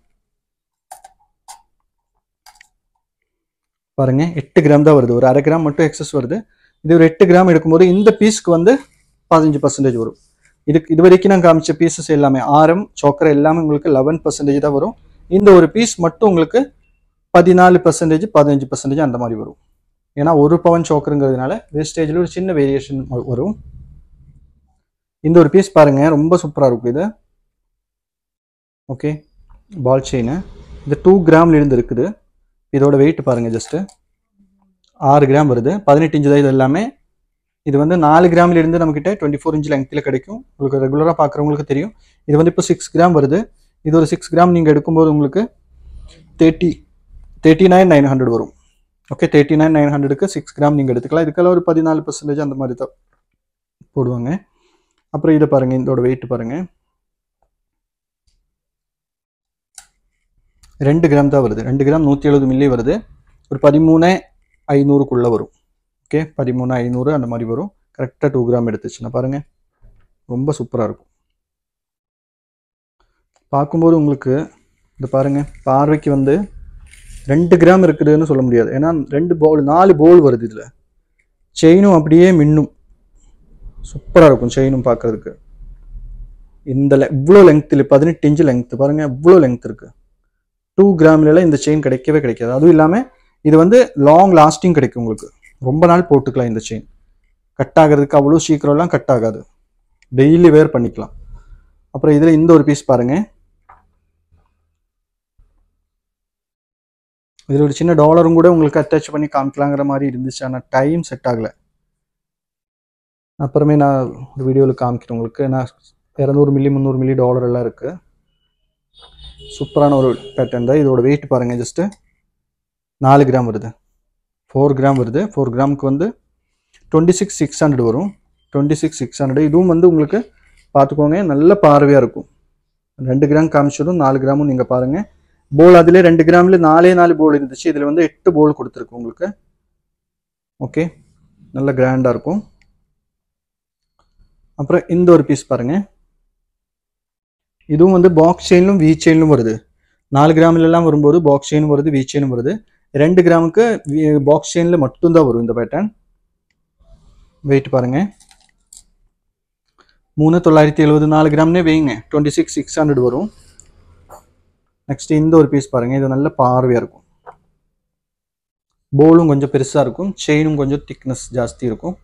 பாருங்க எட்டு கிராம் தான் வருது ஒரு அரை கிராம் மட்டும் எக்ஸஸ் வருது இது ஒரு எட்டு கிராம் எடுக்கும்போது இந்த பீஸ்க்கு வந்து பதினஞ்சு பர்சன்டேஜ் வரும் இதுக்கு இது வரைக்கும் நான் காமிச்ச பீசஸ் எல்லாமே ஆரம் சோக்கரை எல்லாமே உங்களுக்கு லெவன் பர்சன்டேஜ் தான் வரும் இந்த ஒரு பீஸ் மட்டும் உங்களுக்கு பதினாலு பர்சன்டேஜ் பதினஞ்சு பர்சன்டேஜ் அந்த மாதிரி வரும் ஏன்னா ஒரு பவன் சோக்கருங்கிறதுனால வேஸ்டேஜில் ஒரு சின்ன வேரியேஷன் வரும் இந்த ஒரு பீஸ் பாருங்க ரொம்ப சூப்பராக இருக்கும் இது ஓகே பால் செயின் இது டூ கிராம்ல இருந்து இருக்குது இதோட வெயிட் பாருங்க ஜஸ்ட் ஆறு கிராம் வருது பதினெட்டு இன்ச்சு தான் இது எல்லாமே இது வந்து நாலு கிராம்ல இருந்து நம்மக்கிட்ட டுவெண்ட்டி ஃபோர் இன்ச் லெங்க்த்தில் கிடைக்கும் உங்களுக்கு ரெகுலராக பார்க்குறவங்களுக்கு தெரியும் இது வந்து இப்போ சிக்ஸ் கிராம் வருது இது ஒரு சிக்ஸ் கிராம் நீங்கள் எடுக்கும்போது உங்களுக்கு thirty thirty nine nine hundred வரும் ஓகே தேர்ட்டி நைன் நைன் ஹண்ட்ரடுக்கு சிக்ஸ் கிராம் நீங்கள் எடுத்துக்கலாம் இதுக்கெல்லாம் ஒரு பதினாலு பர்சன்டேஜ் அந்த மாதிரி தான் போடுவாங்க அப்புறம் இதை பாருங்கள் இதோட வெயிட் பாருங்கள் ரெண்டு கிராம் தான் வருது ரெண்டு கிராம் நூற்றி எழுபது மில்லி வருது ஒரு பதிமூணு ஐநூறுக்குள்ளே வரும் ஓகே பதிமூணு ஐநூறு அந்த மாதிரி வரும் கரெக்டாக டூ கிராம் எடுத்துச்சுன்னா பாருங்கள் ரொம்ப சூப்பராக இருக்கும் பார்க்கும்போது உங்களுக்கு இது பாருங்கள் பார்வைக்கு வந்து ரெண்டு கிராம் இருக்குதுன்னு சொல்ல முடியாது ஏன்னா ரெண்டு பவுல் நாலு பவுல் வருது இதில் செயினும் அப்படியே மின்னும் சூப்பராக இருக்கும் செயினும் பார்க்கறதுக்கு இந்த le- இவ்வளோ லெங்க்த்தில் பதினெட்டு இன்ச்சு லெங்க்த் பாருங்கள் இவ்வளோ லெங்க்த் இருக்குது டூ கிராம்லாம் இந்த செயின் கிடைக்கவே கிடைக்காது அதுவும் இல்லாமல் இது வந்து லாங் லாஸ்டிங் கிடைக்கும் உங்களுக்கு ரொம்ப நாள் போட்டுக்கலாம் இந்த செயின் கட் ஆகிறதுக்கு அவ்வளோ சீக்கிரம்லாம் கட் ஆகாது டெய்லி வேர் பண்ணிக்கலாம் அப்புறம் இதில் இந்த ஒரு பீஸ் பாருங்க இதில் ஒரு சின்ன டாலரும் கூட உங்களுக்கு அட்டாச் பண்ணி காமிக்கலாங்கிற மாதிரி இருந்துச்சு ஆனால் டைம் செட் ஆகலை அப்புறமே நான் ஒரு வீடியோவில் காமிக்கிறேன் உங்களுக்கு நான் இரநூறு மில்லி முந்நூறு மில்லி டாலர் எல்லாம் இருக்குது சூப்பரான ஒரு பேட்டர்ன் தான் இதோட வெயிட் பாருங்கள் ஜஸ்ட்டு நாலு கிராம் வருது ஃபோர் கிராம் வருது ஃபோர் கிராமுக்கு வந்து டுவெண்ட்டி சிக்ஸ் சிக்ஸ் ஹண்ட்ரட் வரும் டுவெண்ட்டி சிக்ஸ் சிக்ஸ் ஹண்ட்ரட் இதுவும் வந்து உங்களுக்கு பார்த்துக்கோங்க நல்ல பார்வையாக இருக்கும் ரெண்டு கிராம் காமிச்சதும் நாலு கிராமும் நீங்கள் பாருங்கள் போல் அதிலே ரெண்டு கிராமில் நாலே நாலு போல் இருந்துச்சு இதில் வந்து எட்டு போல் கொடுத்துருக்கு உங்களுக்கு ஓகே நல்ல கிராண்டாக இருக்கும் அப்புறம் இந்த ஒரு பீஸ் பாருங்கள் இதுவும் வந்து பாக்ஸ் செயினும் வி செயினும் வருது நாலு கிராம்ல எல்லாம் வரும்போது பாக்ஸ் செயினும் வருது வி செயினும் வருது ரெண்டு கிராமுக்கு பாக்ஸ் செயினில் மட்டும்தான் வரும் இந்த பேட்டர்ன் வெயிட் பாருங்க மூணு தொள்ளாயிரத்தி எழுபது நாலு கிராம்னே வைங்க டுவெண்ட்டி சிக்ஸ் சிக்ஸ் ஹண்ட்ரட் வரும் நெக்ஸ்ட் இந்த ஒரு பீஸ் பாருங்க இது நல்ல பார்வையாக இருக்கும் போலும் கொஞ்சம் பெருசாக இருக்கும் செயினும் கொஞ்சம் திக்னஸ் ஜாஸ்தி இருக்கும்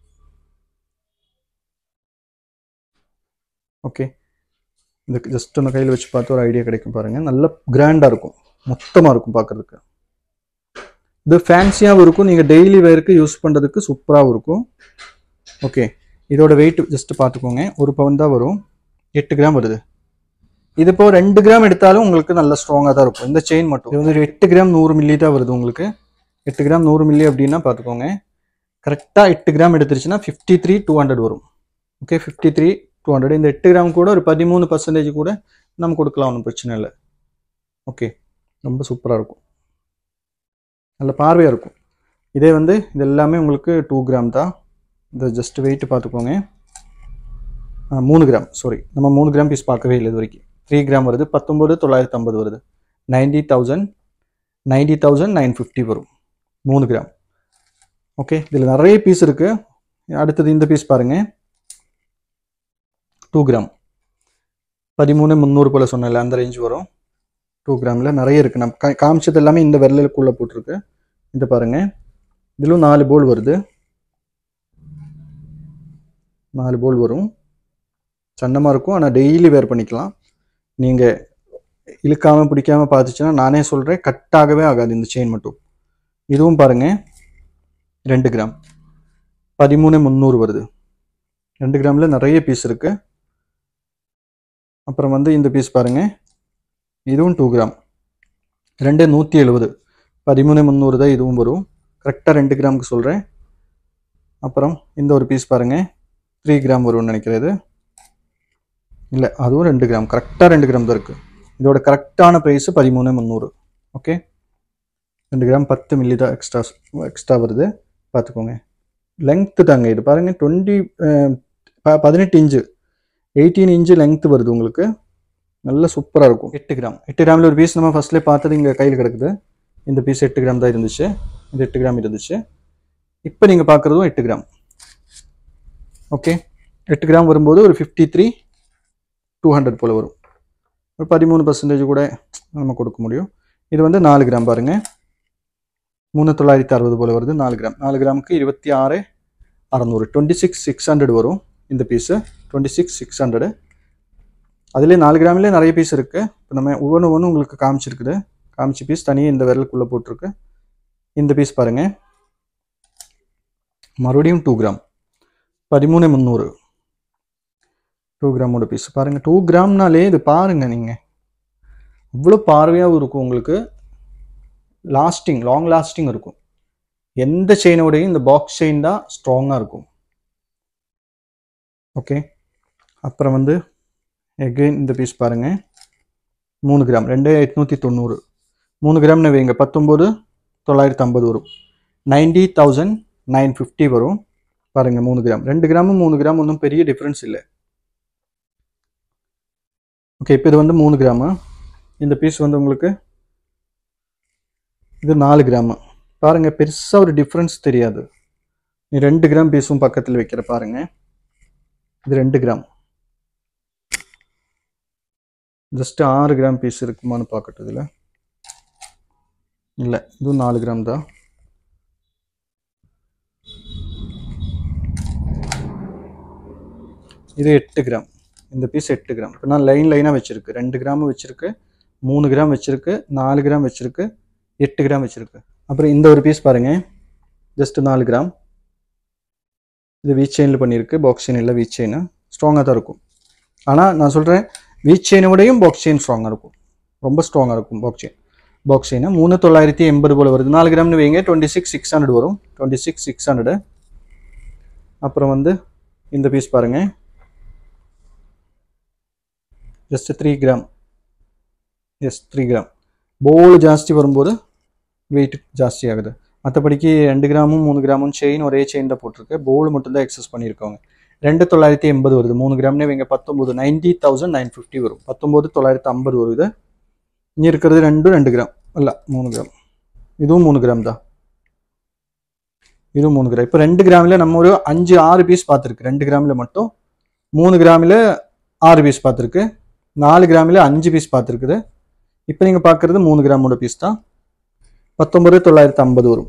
ஓகே இந்த ஜஸ்ட் ஒன்று கையில் வச்சு பார்த்து ஒரு ஐடியா கிடைக்கும் பாருங்கள் நல்ல கிராண்டாக இருக்கும் மொத்தமாக இருக்கும் பார்க்குறதுக்கு இது ஃபேன்சியாகவும் இருக்கும் நீங்கள் டெய்லி வேருக்கு யூஸ் பண்ணுறதுக்கு சூப்பராகவும் இருக்கும் ஓகே இதோட வெயிட் ஜஸ்ட் பார்த்துக்கோங்க ஒரு பவுன் தான் வரும் எட்டு கிராம் வருது இது இப்போ ரெண்டு கிராம் எடுத்தாலும் உங்களுக்கு நல்ல ஸ்ட்ராங்காக தான் இருக்கும் இந்த செயின் மட்டும் இது வந்து ஒரு எட்டு கிராம் நூறு மில்லி தான் வருது உங்களுக்கு எட்டு கிராம் நூறு மில்லி அப்படின்னா பார்த்துக்கோங்க கரெக்டாக எட்டு கிராம் எடுத்துருச்சுன்னா ஃபிஃப்டி த்ரீ டூ ஹண்ட்ரட் வரும் okay fifty three two hundred இந்த எட்டு கிராம் கூட ஒரு பதிமூணு பர்சன்டேஜ் கூட நம்ம கொடுக்கலாம் ஒன்றும் பிரச்சனை இல்லை ஓகே ரொம்ப சூப்பராக இருக்கும் நல்ல பார்வையாக இருக்கும் இதே வந்து இது எல்லாமே உங்களுக்கு டூ கிராம் தான் இந்த ஜஸ்ட் வெயிட் பார்த்துக்கோங்க ஆ, மூணு கிராம் சாரி நம்ம மூணு கிராம் பீஸ் பார்க்கவே இல்லை இது வரைக்கும் த்ரீ கிராம் வருது பத்தொம்பது தொள்ளாயிரத்தி ஐம்பது வருது ninety thousand ninety thousand nine fifty வரும் மூணு கிராம் ஓகே இதில் நிறைய பீஸ் இருக்குது அடுத்தது இந்த பீஸ் பாருங்கள் டூ கிராம் பதிமூணு முந்நூறு போல் சொன்னல அந்த ரேஞ்ச் வரும் டூ கிராமில் நிறைய இருக்குது நம்ம கா- காமிச்சது எல்லாமே இந்த விரலுக்குள்ளே போட்டிருக்கு இது பாருங்க இதிலும் நாலு போல் வருது நாலு போல் வரும் சன்னமாக இருக்கும் ஆனால் டெய்லி வேர் பண்ணிக்கலாம் நீங்கள் இழுக்காமல் பிடிக்காமல் பார்த்துச்சுன்னா நானே சொல்கிறேன் கட்டாகவே ஆகாது இந்த செயின் மட்டும் இதுவும் பாருங்க ரெண்டு கிராம் பதிமூணு முந்நூறு வருது ரெண்டு கிராமில் நிறைய பீஸ் இருக்குது அப்புறம் வந்து இந்த பீஸ் பாருங்க இதுவும் டூ கிராம் ரெண்டு நூற்றி எழுபது பதிமூணு முந்நூறு தான் இதுவும் வரும் கரெக்டாக ரெண்டு கிராமுக்கு சொல்கிறேன் அப்புறம் இந்த ஒரு பீஸ் பாருங்க த்ரீ கிராம் வரும்னு நினைக்கிறது இல்லை அதுவும் ரெண்டு கிராம் கரெக்டாக ரெண்டு கிராம் தான் இருக்குது இதோட கரெக்டான ப்ரைஸ் பதிமூணு முந்நூறு ஓகே ரெண்டு கிராம் பத்து மில்லி தான் எக்ஸ்ட்ரா எக்ஸ்ட்ரா வருது பார்த்துக்கோங்க லெங்க்த்து தாங்க இது பாருங்கள் டுவெண்ட்டி பதினெட்டு இன்ச்சு எயிட்டீன் இன்ச்சு லெங்க்த் வருது உங்களுக்கு நல்ல சூப்பராக இருக்கும் எட்டு கிராம் எட்டு கிராமில் ஒரு பீஸ் நம்ம ஃபர்ஸ்ட்லேயே பார்த்தது இங்கே கையில் கிடக்குது இந்த பீஸ் எட்டு கிராம் தான் இருந்துச்சு இது எட்டு கிராம் இருந்துச்சு இப்போ நீங்கள் பார்க்குறதும் எட்டு கிராம் ஓகே எட்டு கிராம் வரும்போது ஒரு ஃபிஃப்டி த்ரீ டூ ஹண்ட்ரட் போல் வரும் ஒரு பதிமூணு பர்சன்டேஜ் கூட நம்ம கொடுக்க முடியும் இது வந்து நாலு கிராம் பாருங்க மூணு தொள்ளாயிரத்தி அறுபது போல் வருது நாலு கிராம் நாலு கிராமுக்கு இருபத்தி ஆறு அறநூறு டுவெண்ட்டி சிக்ஸ் சிக்ஸ் ஹண்ட்ரட் வரும் இந்த piece twenty six six hundred அதுலேயே நாலு கிராம்லேயே நிறைய பீஸ் இருக்குது இப்போ நம்ம ஒவ்வொன்று ஒவ்வொன்று உங்களுக்கு காமிச்சிருக்குது காமிச்ச பீஸ் தனியாக இந்த விரலுக்குள்ளே போட்டிருக்கு இந்த பீஸ் பாருங்கள் மறுபடியும் டூ கிராம் பதிமூணு முந்நூறு டூ கிராமோட பீஸ் பாருங்கள் டூ கிராம்னாலே இது பாருங்கள் நீங்கள் இவ்வளோ பார்வையாகவும் இருக்கும் உங்களுக்கு லாஸ்டிங் லாங் லாஸ்டிங் இருக்கும் எந்த செயினோடையும் இந்த பாக்ஸ் செயின் தான் ஸ்ட்ராங்காக இருக்கும் ஓகே அப்புறம் வந்து எகெயின் இந்த பீஸ் பாருங்க மூணு கிராம் ரெண்டு எட்நூற்றி தொண்ணூறு மூணு கிராம்னு வைங்க பத்தொம்போது தொள்ளாயிரத்தி ஐம்பது வரும் நைன்டி தௌசண்ட் நைன் ஃபிஃப்டி வரும் பாருங்க மூணு கிராம் ரெண்டு கிராமும் மூணு கிராம் ஒன்றும் பெரிய டிஃப்ரென்ஸ் இல்லை ஓகே இப்போ இது வந்து மூணு கிராமு இந்த பீஸ் வந்து உங்களுக்கு இது நாலு கிராமு பாருங்க பெருசாக ஒரு டிஃப்ரென்ஸ் தெரியாது நீ ரெண்டு கிராம் பீஸும் பக்கத்தில் வைக்கிற பாருங்க இது ரெண்டு கிராம் ஜஸ்ட் ஆறு கிராம் பீஸ் இருக்குமான்னு பார்க்கட்டும் இதில் இல்லை இதுவும் நாலு கிராம் தான் இது எட்டு கிராம் இந்த பீஸ் எட்டு கிராம் இப்போ நான் லைன் லைனாக வச்சுருக்கு ரெண்டு கிராம் வச்சுருக்கு மூணு கிராம் வச்சுருக்கு நாலு கிராம் வச்சுருக்கு எட்டு கிராம் வச்சுருக்கு அப்புறம் இந்த ஒரு பீஸ் பாருங்கள் ஜஸ்ட் நாலு கிராம் இது வீச் செயினில் பண்ணியிருக்கு பாக்ஸ் செயின் இல்லை வீச் செயின் ஸ்ட்ராங்காக தான் இருக்கும் ஆனால் நான் சொல்கிறேன் வீச் செயினோடையும் பாக்ஸ் செயின் ஸ்ட்ராங்காக இருக்கும் ரொம்ப ஸ்ட்ராங்காக இருக்கும் பாக்ஸ் செயின் பாக்ஸ் செயின் மூணு தொள்ளாயிரத்தி எண்பது போல் வருது நாலு கிராம்னு வைங்க டுவெண்ட்டி சிக்ஸ் சிக்ஸ் ஹண்ட்ரட் வரும் டுவெண்ட்டி சிக்ஸ் சிக்ஸ் ஹண்ட்ரடு அப்புறம் வந்து இந்த பீஸ் பாருங்கள் just three gram yes three gram போல் ஜாஸ்தி வரும்போது வெயிட் ஜாஸ்தி ஆகுது மற்றபடிக்கு ரெண்டு கிராமும் மூணு கிராமும் செயின் ஒரே செயின் தான் போட்டிருக்கு போல் மட்டும்தான் எக்ஸஸ் பண்ணியிருக்காங்க ரெண்டு தொள்ளாயிரத்தி எண்பது வருது மூணு கிராம்னே இவங்க பத்தொம்போது நைன்டி தௌசண்ட் நைன் ஃபிஃப்டி வரும் பத்தொம்போது தொள்ளாயிரத்தி ஐம்பது வருது இங்கே இருக்கிறது ரெண்டும் ரெண்டு கிராம் இல்லை மூணு கிராம் இதுவும் மூணு கிராம் தான் இதுவும் மூணு கிராம் இப்போ ரெண்டு கிராமில் நம்ம ஒரு அஞ்சு ஆறு பீஸ் பார்த்துருக்கு ரெண்டு கிராமில் மட்டும் மூணு கிராமில் ஆறு பீஸ் பார்த்துருக்கு நாலு கிராமில் அஞ்சு பீஸ் பார்த்துருக்குது இப்போ நீங்கள் பார்க்குறது மூணு கிராமோட பீஸ் தான் பத்தொம்பது தொள்ளாயிரத்தி ஐம்பது வரும்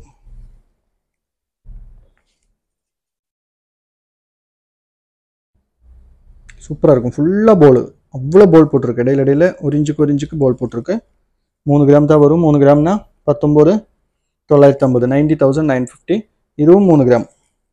சூப்பராக இருக்கும் ஃபுல்லாக போல் அவ்வளோ போல் போட்டிருக்கு இடையில இடையில ஒரு இன்ச்சுக்கு ஒரு இன்ச்சுக்கு போல் போட்டிருக்கு மூணு கிராம் தான் வரும் மூணு கிராம்னா பத்தொம்போது தொள்ளாயிரத்தி ஐம்பது நைன்டி தௌசண்ட் நைன் ஃபிஃப்டி இதுவும் மூணு கிராம்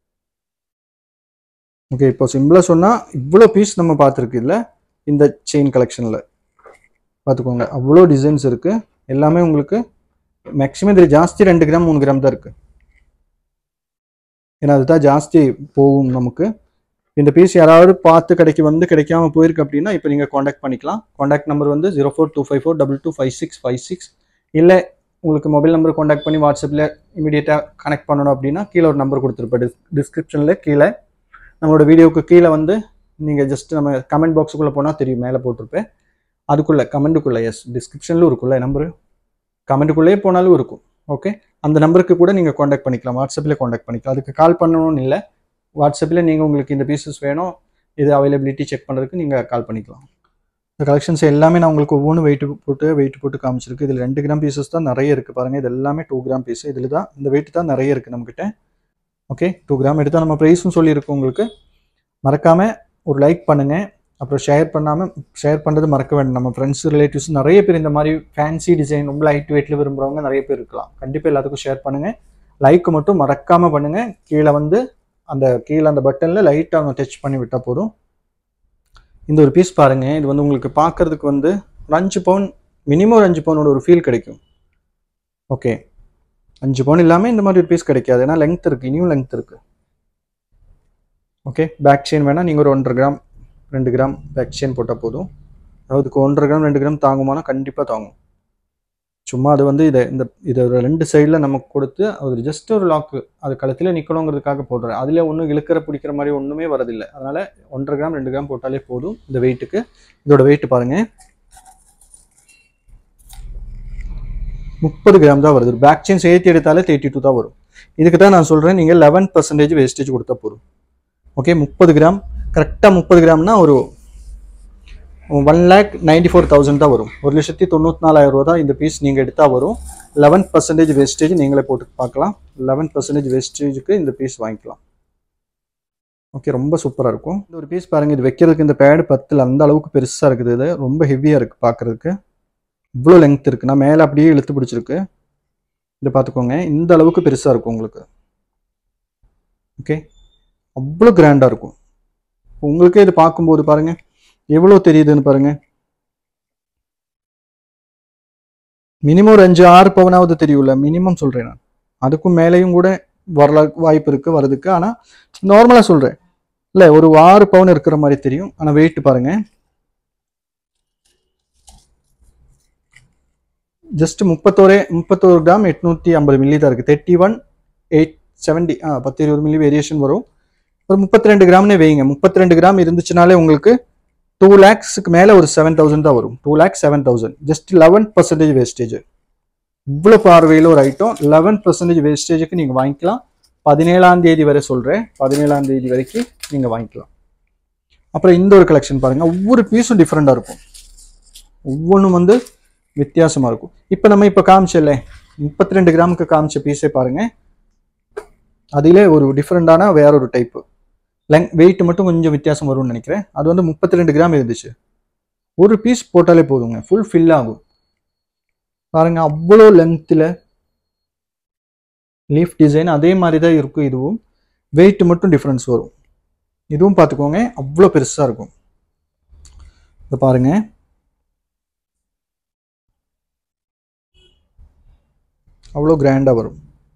ஓகே இப்போ சிம்பிளாக சொன்னால் இவ்வளோ பீஸ் நம்ம பார்த்துருக்கு இல்லை இந்த செயின் கலெக்ஷனில் பார்த்துக்கோங்க அவ்வளோ டிசைன்ஸ் இருக்குது எல்லாமே உங்களுக்கு மேக்ஸிமம் இதில் ஜாஸ்தி ரெண்டு கிராம் மூணு கிராம் தான் இருக்குது ஏன்னா அதுதான் ஜாஸ்தி போகும் நமக்கு இந்த பீஸ் யாராவது பார்த்து கடைக்கு வந்து கிடைக்காம போயிருக்கு அப்படின்னா இப்போ நீங்கள் காண்டாக்ட் பண்ணிக்கலாம் காண்டாக்ட் நம்பர் வந்து zero four two five four double two five six five six இல்லை உங்களுக்கு மொபைல் நம்பர் காண்டாக்ட் பண்ணி வாட்ஸ்அப்பில் இமீடியட்டாக கனெக்ட் பண்ணணும் அப்படின்னா கீழே ஒரு நம்பர் கொடுத்துருப்பேன் டிஸ் டிஸ்கிரிப்ஷனில் கீழே நம்மளோட வீடியோவுக்கு கீழே வந்து நீங்கள் ஜஸ்ட் நம்ம கமெண்ட் பாக்ஸுக்குள்ளே போனால் தெரியும் மேலே போட்டிருப்பேன் அதுக்குள்ளே கமெண்ட்டுக்குள்ளே எஸ் டிஸ்கிரிப்ஷனிலும் இருக்குல்ல நம்பரு கமெண்ட்டுக்குள்ளேயே போனாலும் இருக்கும் ஓகே அந்த நம்பருக்கு கூட நீங்கள் காண்டாக்ட் பண்ணிக்கலாம் வாட்ஸ்அப்பில் காண்டாக்ட் பண்ணிக்கலாம் அதுக்கு கால் பண்ணணும்னு இல்லை வாட்ஸ்அப்பில் நீங்கள் உங்களுக்கு இந்த பீசஸ் வேணும் இது அவைலபிலிட்டி செக் பண்ணுறதுக்கு நீங்கள் கால் பண்ணிக்கலாம் இந்த கலெக்ஷன்ஸ் எல்லாமே நான் உங்களுக்கு ஒவ்வொன்றும் வெயிட் போட்டு வெயிட் போட்டு காமிச்சிருக்கு இதில் ரெண்டு கிராம் பீசஸ் தான் நிறைய இருக்குது பாருங்கள் இது எல்லாமே டூ கிராம் பீஸ் இதில் தான் இந்த வெயிட் தான் நிறைய இருக்குது நம்மக்கிட்ட ஓகே டூ கிராம் எடுத்தால் நம்ம ப்ரைஸும் சொல்லியிருக்கோம் உங்களுக்கு மறக்காமல் ஒரு லைக் பண்ணுங்கள் அப்புறம் ஷேர் பண்ணாமல் ஷேர் பண்ணுறது மறக்க வேண்டாம் நம்ம ஃப்ரெண்ட்ஸ் ரிலேட்டிவ்ஸ் நிறைய பேர் இந்த மாதிரி ஃபேன்சி டிசைன் ரொம்ப லைட் வெயிட்டில் விரும்புகிறவங்க நிறைய பேர் இருக்கலாம் கண்டிப்பாக எல்லாத்துக்கும் ஷேர் பண்ணுங்கள் லைக் மட்டும் மறக்காமல் பண்ணுங்கள் கீழே வந்து அந்த கீழே அந்த பட்டனில் லைட்டாக அவங்க டச் பண்ணி விட்டால் போதும் இந்த ஒரு பீஸ் பாருங்கள் இது வந்து உங்களுக்கு பார்க்கறதுக்கு வந்து ஒரு அஞ்சு பவுன் மினிமம் ஒரு அஞ்சு பவுனோட ஒரு ஃபீல் கிடைக்கும் ஓகே அஞ்சு பவுன் இல்லாமல் இந்த மாதிரி ஒரு பீஸ் கிடைக்காது ஏன்னா லெங்த் இருக்குது இனியும் லெங்த் இருக்குது ஓகே பேக் செயின் வேணால் நீங்கள் ஒரு ஒன்றரை கிராம் ரெண்டு கிராம் பேக் செயின் போட்டால் போதும் அதுக்கு ஒன்றரை கிராம் ரெண்டு கிராம் தாங்குமானா கண்டிப்பாக தாங்கும் சும்மா அது வந்து இதை இந்த இதை ஒரு ரெண்டு சைடில் நமக்கு கொடுத்து அது ஜஸ்ட் ஒரு லாக்கு அது கழுத்தில் நிற்கணுங்கிறதுக்காக போடுறேன் அதில் ஒன்றும் இழுக்கிற பிடிக்கிற மாதிரி ஒன்றுமே வரதில்லை அதனால் ஒன்றரை கிராம் ரெண்டு கிராம் போட்டாலே போதும் இந்த வெயிட்டுக்கு இதோட வெயிட் பாருங்கள் முப்பது கிராம் தான் வருது பேக் செயின் சேர்த்து எடுத்தாலே தேர்ட்டி டூ தான் வரும் இதுக்கு தான் நான் சொல்கிறேன் நீங்கள் லெவன் பர்சன்டேஜ் வேஸ்டேஜ் கொடுத்தா போதும் ஓகே முப்பது கிராம் கரெக்டாக முப்பது கிராம்னா ஒரு one lakh ninety four thousand தான் வரும் ஒரு லட்சத்தி தொண்ணூற்றி நாலாயிரம் ரூபா தான் இந்த பீஸ் நீங்கள் எடுத்தால் வரும் லெவன் பர்சன்டேஜ் வேஸ்டேஜ் நீங்களே போட்டு பார்க்கலாம் லெவன் பர்சன்டேஜ் வேஸ்டேஜுக்கு இந்த பீஸ் வாங்கிக்கலாம் ஓகே ரொம்ப சூப்பராக இருக்கும் இந்த ஒரு பீஸ் பாருங்கள் இது வைக்கிறதுக்கு இந்த பேடு பத்தில் அந்த அளவுக்கு பெருசாக இருக்குது இது ரொம்ப ஹெவியாக இருக்குது பார்க்குறதுக்கு இவ்வளோ லெங்த் இருக்குது நான் மேலே அப்படியே இழுத்து பிடிச்சிருக்கு இதை பார்த்துக்கோங்க இந்த அளவுக்கு பெருசாக இருக்கும் உங்களுக்கு ஓகே அவ்வளோ கிராண்டாக இருக்கும் உங்களுக்கே இது பார்க்கும்போது பாருங்கள் எவ்வளோ தெரியுதுன்னு பாருங்க மினிமம் ஒரு அஞ்சு ஆறு பவனாவது தெரியும்ல மினிமம் சொல்கிறேன் நான் அதுக்கும் மேலேயும் கூட வரல வாய்ப்பு இருக்குது வரதுக்கு ஆனால் நார்மலாக சொல்கிறேன் இல்லை ஒரு ஆறு பவுன் இருக்கிற மாதிரி தெரியும் ஆனால் வெயிட் பாருங்க ஜஸ்ட் முப்பத்தோரே முப்பத்தோரு கிராம் எட்நூற்றி ஐம்பது மில்லி தான் இருக்குது தேர்ட்டி ஒன் எயிட் செவன்டி ஆ பத்து இருபது மில்லி வேரியேஷன் வரும் ஒரு முப்பத்தி ரெண்டு கிராம்னே வைங்க முப்பத்தி ரெண்டு கிராம் இருந்துச்சுனாலே உங்களுக்கு டூ லேக்ஸுக்கு மேலே ஒரு செவன் தௌசண்ட் தான் வரும் two lakhs seven thousand just eleven percentage wastage இவ்வளோ பார்வையில் ஒரு ஐட்டம் லெவன் பர்சன்டேஜ் வேஸ்டேஜுக்கு நீங்கள் வாங்கிக்கலாம் பதினேழாம் தேதி வரை சொல்கிறேன் பதினேழாம் தேதி வரைக்கும் நீங்கள் வாங்கிக்கலாம் அப்புறம் இந்த ஒரு கலெக்ஷன் பாருங்கள் ஒவ்வொரு பீஸும் டிஃப்ரெண்ட்டாக இருக்கும் ஒவ்வொன்றும் வந்து வித்தியாசமாக இருக்கும் இப்போ நம்ம இப்போ காமிச்சல முப்பத்தி ரெண்டு கிராமுக்கு காமிச்ச பீஸே பாருங்கள் அதிலே ஒரு டிஃப்ரெண்டான வேற ஒரு டைப்பு லெங் வெயிட் மட்டும் கொஞ்சம் வித்தியாசம் வரும்னு நினைக்கிறேன் அது வந்து முப்பத்தி ரெண்டு கிராம் இருந்துச்சு ஒரு பீஸ் போட்டாலே போதுங்க ஃபுல் ஃபில் ஆகும் பாருங்க அவ்வளோ லென்த்தில் லீஃப் டிசைன் அதே மாதிரி தான் இருக்கும் இதுவும் வெயிட் மட்டும் டிஃப்ரென்ஸ் வரும் இதுவும் பார்த்துக்கோங்க அவ்வளோ பெருசாக இருக்கும் இதை பாருங்க அவ்வளோ கிராண்டாக வரும்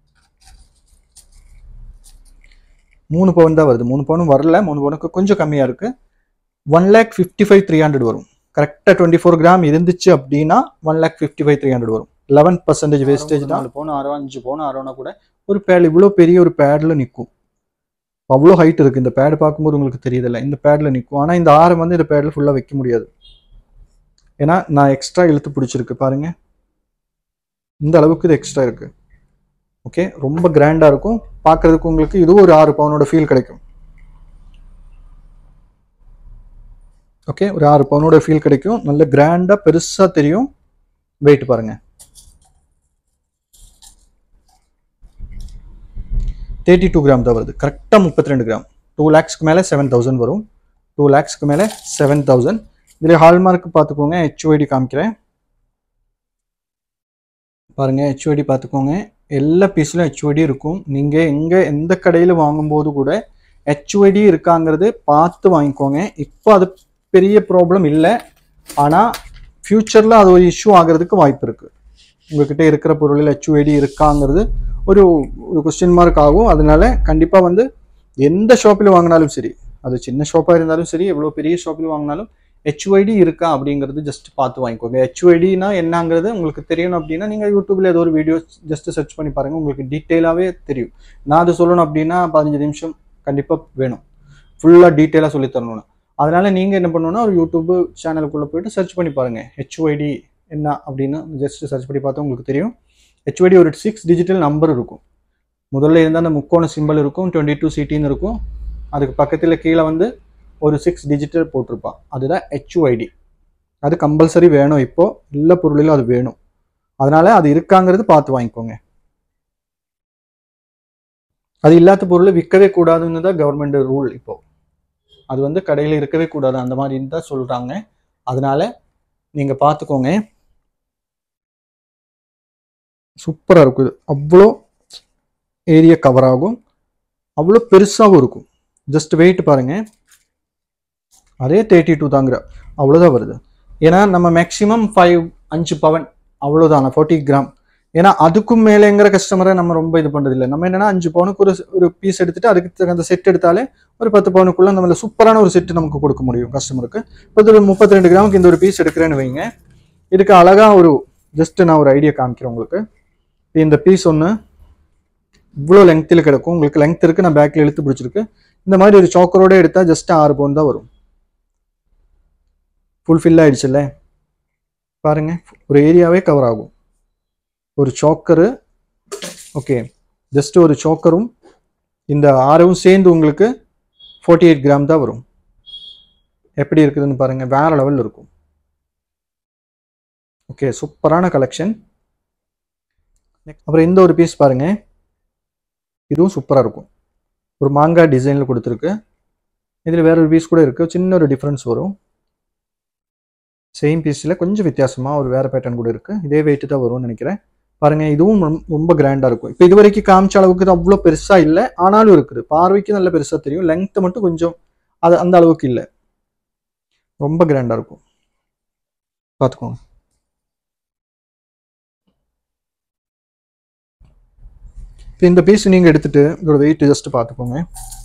மூணு பவுன் தான் வருது மூணு பவுனும் வரல மூணு பவுனுக்கு கொஞ்சம் கம்மியாக இருக்குது one lakh fifty five three hundred வரும் கரெக்டாக டுவெண்ட்டி ஃபோர் கிராம் இருந்துச்சு அப்படின்னா one lakh fifty five three hundred வரும் லெவன் பர்சன்டேஜ் வேஸ்டேஜ் தான் நாலு பவுன் ஆறு அஞ்சு பவுன் ஆறுனா கூட ஒரு பேட் இவ்வளோ பெரிய ஒரு பேடில் நிற்கும் அவ்வளோ ஹைட் இருக்குது இந்த பேடு பார்க்கும்போது உங்களுக்கு தெரியுதில்ல இந்த பேடில் நிற்கும் ஆனால் இந்த ஆரம் வந்து இந்த பேடில் ஃபுல்லாக வைக்க முடியாது ஏன்னா நான் எக்ஸ்ட்ரா இழுத்து பிடிச்சிருக்கு பாருங்க இந்த அளவுக்கு இது எக்ஸ்ட்ரா இருக்குது ஓகே ரொம்ப கிராண்டாக இருக்கும் பார்க்கறதுக்கு உங்களுக்கு இதுவும் ஒரு ஆறு பவுனோட ஃபீல் கிடைக்கும் ஓகே ஒரு ஆறு பவுனோட ஃபீல் கிடைக்கும் நல்ல கிராண்டாக பெருசாக தெரியும் வெயிட் பாருங்க தேர்ட்டி டூ கிராம் தான் வருது கரெக்டாக முப்பத்தி ரெண்டு கிராம் டூ லேக்ஸ்க்கு மேலே செவன் தௌசண்ட் வரும் டூ லேக்ஸ்க்கு மேலே செவன் தௌசண்ட் இதில் ஹால்மார்க் பார்த்துக்கோங்க ஹெச்ஓடி காமிக்கிறேன் பாருங்க ஹெச்ஓடி பார்த்துக்கோங்க எல்லா பீஸ்லையும் ஹெச்ஓடி இருக்கும் நீங்கள் எங்கே எந்த கடையில் வாங்கும்போது கூட ஹெச்ஓடி இருக்காங்கிறது பார்த்து வாங்கிக்கோங்க இப்போ அது பெரிய ப்ராப்ளம் இல்லை ஆனால் ஃப்யூச்சரில் அது ஒரு இஷ்யூ ஆகிறதுக்கு வாய்ப்பு இருக்குது உங்ககிட்ட இருக்கிற பொருளில் ஹெச்ஓடி இருக்காங்கிறது ஒரு ஒரு கொஸ்டின் மார்க் ஆகும் அதனால கண்டிப்பாக வந்து எந்த ஷாப்பில் வாங்கினாலும் சரி அது சின்ன ஷாப்பாக இருந்தாலும் சரி எவ்வளோ பெரிய ஷாப்பில் வாங்கினாலும் ஹெச்ஒய்டி இருக்கா அப்படிங்கிறது ஜஸ்ட் பார்த்து வாங்கிக்கோங்க ஹெச்ஒய்டினா என்னங்கிறது உங்களுக்கு தெரியணும் அப்படின்னா நீங்கள் யூடியூப்ல ஏதோ ஒரு வீடியோ ஜஸ்ட் சர்ச் பண்ணி பாருங்கள் உங்களுக்கு டீட்டெயிலாகவே தெரியும் நான் அது சொல்லணும் அப்படின்னா பதினஞ்சு நிமிஷம் கண்டிப்பாக வேணும் ஃபுல்லாக டீட்டெயிலாக சொல்லி தரணும்னா அதனால நீங்கள் என்ன பண்ணணும்னா ஒரு யூடியூப் சேனலுக்குள்ளே போயிட்டு சர்ச் பண்ணி பாருங்கள் ஹெச்ஒய்டி என்ன அப்படின்னு ஜஸ்ட் சர்ச் பண்ணி பார்த்தா உங்களுக்கு தெரியும் ஹெச்ஒய்டி ஒரு சிக்ஸ் டிஜிட்டல் நம்பர் இருக்கும் முதல்ல இருந்தால் அந்த முக்கோண சிம்பிள் இருக்கும் டுவெண்ட்டி டூ சிட்டின்னு இருக்கும் அதுக்கு பக்கத்தில் கீழே வந்து ஒரு சிக்ஸ் டிஜிட்டல் போட்டிருப்பான் அதுதான் ஹெச்ஒய்டி அது கம்பல்சரி வேணும் இப்போ எல்லா பொருளிலும் அது வேணும் அதனால அது இருக்காங்கிறது பார்த்து வாங்கிக்கோங்க அது இல்லாத பொருள் விற்கவே கூடாதுன்னு தான் கவர்மெண்ட் ரூல் இப்போ அது வந்து கடையில் இருக்கவே கூடாது அந்த மாதிரி தான் சொல்றாங்க அதனால நீங்க பார்த்துக்கோங்க சூப்பராக இருக்கும் இது அவ்வளோ ஏரியா கவர் ஆகும் அவ்வளோ பெருசாகவும் இருக்கும் ஜஸ்ட் வெயிட் பாருங்க அதே தேர்ட்டி டூ தாங்கிற அவ்வளோதான் வருது ஏன்னா நம்ம மேக்ஸிமம் ஃபைவ் அஞ்சு பவன் அவ்வளோதான் ஃபார்ட்டி கிராம் ஏன்னா அதுக்கும் மேலேங்கிற கஸ்டமரை நம்ம ரொம்ப இது பண்ணுறது இல்லை நம்ம என்னன்னா அஞ்சு பவுனுக்கு ஒரு ஒரு பீஸ் எடுத்துட்டு அதுக்கு தகுந்த செட் எடுத்தாலே ஒரு பத்து பவுனுக்குள்ள நம்ம சூப்பரான ஒரு செட் நமக்கு கொடுக்க முடியும் கஸ்டமருக்கு இப்போ இது ஒரு முப்பத்தி ரெண்டு கிராமுக்கு இந்த ஒரு பீஸ் எடுக்கிறேன்னு வைங்க இதுக்கு அழகா ஒரு ஜஸ்ட் நான் ஒரு ஐடியா காமிக்கிறேன் உங்களுக்கு இப்ப இந்த பீஸ் ஒன்று இவ்வளோ லெங்த்தில் கிடக்கும் உங்களுக்கு லெங்த் இருக்கு நான் பேக்கில் இழுத்து பிடிச்சிருக்கு இந்த மாதிரி ஒரு சாக்கரோட எடுத்தால் ஜஸ்ட் ஆறு பவுன் தான் வரும் ஃபுல் ஃபில் ஆயிடுச்சுல்ல பாருங்க ஒரு ஏரியாவே கவர் ஆகும் ஒரு சாக்கரு ஓகே ஜஸ்ட் ஒரு சாக்கரும் இந்த ஆரவும் சேர்ந்து உங்களுக்கு ஃபோர்ட்டி எயிட் கிராம் தான் வரும் எப்படி இருக்குதுன்னு பாருங்க வேற லெவலில் இருக்கும் ஓகே சூப்பரான கலெக்ஷன் அப்புறம் இந்த ஒரு பீஸ் பாருங்க இதுவும் சூப்பராக இருக்கும் ஒரு மாங்காய் டிசைனில் கொடுத்துருக்கு இதில் வேற ஒரு பீஸ் கூட இருக்கு சின்ன ஒரு டிஃப்ரென்ஸ் வரும் சேம் பீஸில் கொஞ்சம் வித்தியாசமாக ஒரு வேற பேட்டர்ன் கூட இருக்கு இதே வெயிட் தான் வரும்னு நினைக்கிறேன் பாருங்க இதுவும் ரொம்ப- ரொம்ப கிராண்டாக இருக்கும் இப்போ இது வரைக்கும் காமிச்ச அளவுக்கு இது அவ்வளோ பெருசாக இல்லை ஆனாலும் இருக்குது பார்வைக்கு நல்ல பெருசாக தெரியும் லெங்த் மட்டும் கொஞ்சம் அது அந்த அளவுக்கு இல்லை ரொம்ப கிராண்டாக இருக்கும் பார்த்துக்கோங்க இப்போ இந்த பீஸ் நீங்கள் எடுத்துட்டு இதோட வெயிட் ஜஸ்ட் பார்த்துக்கோங்க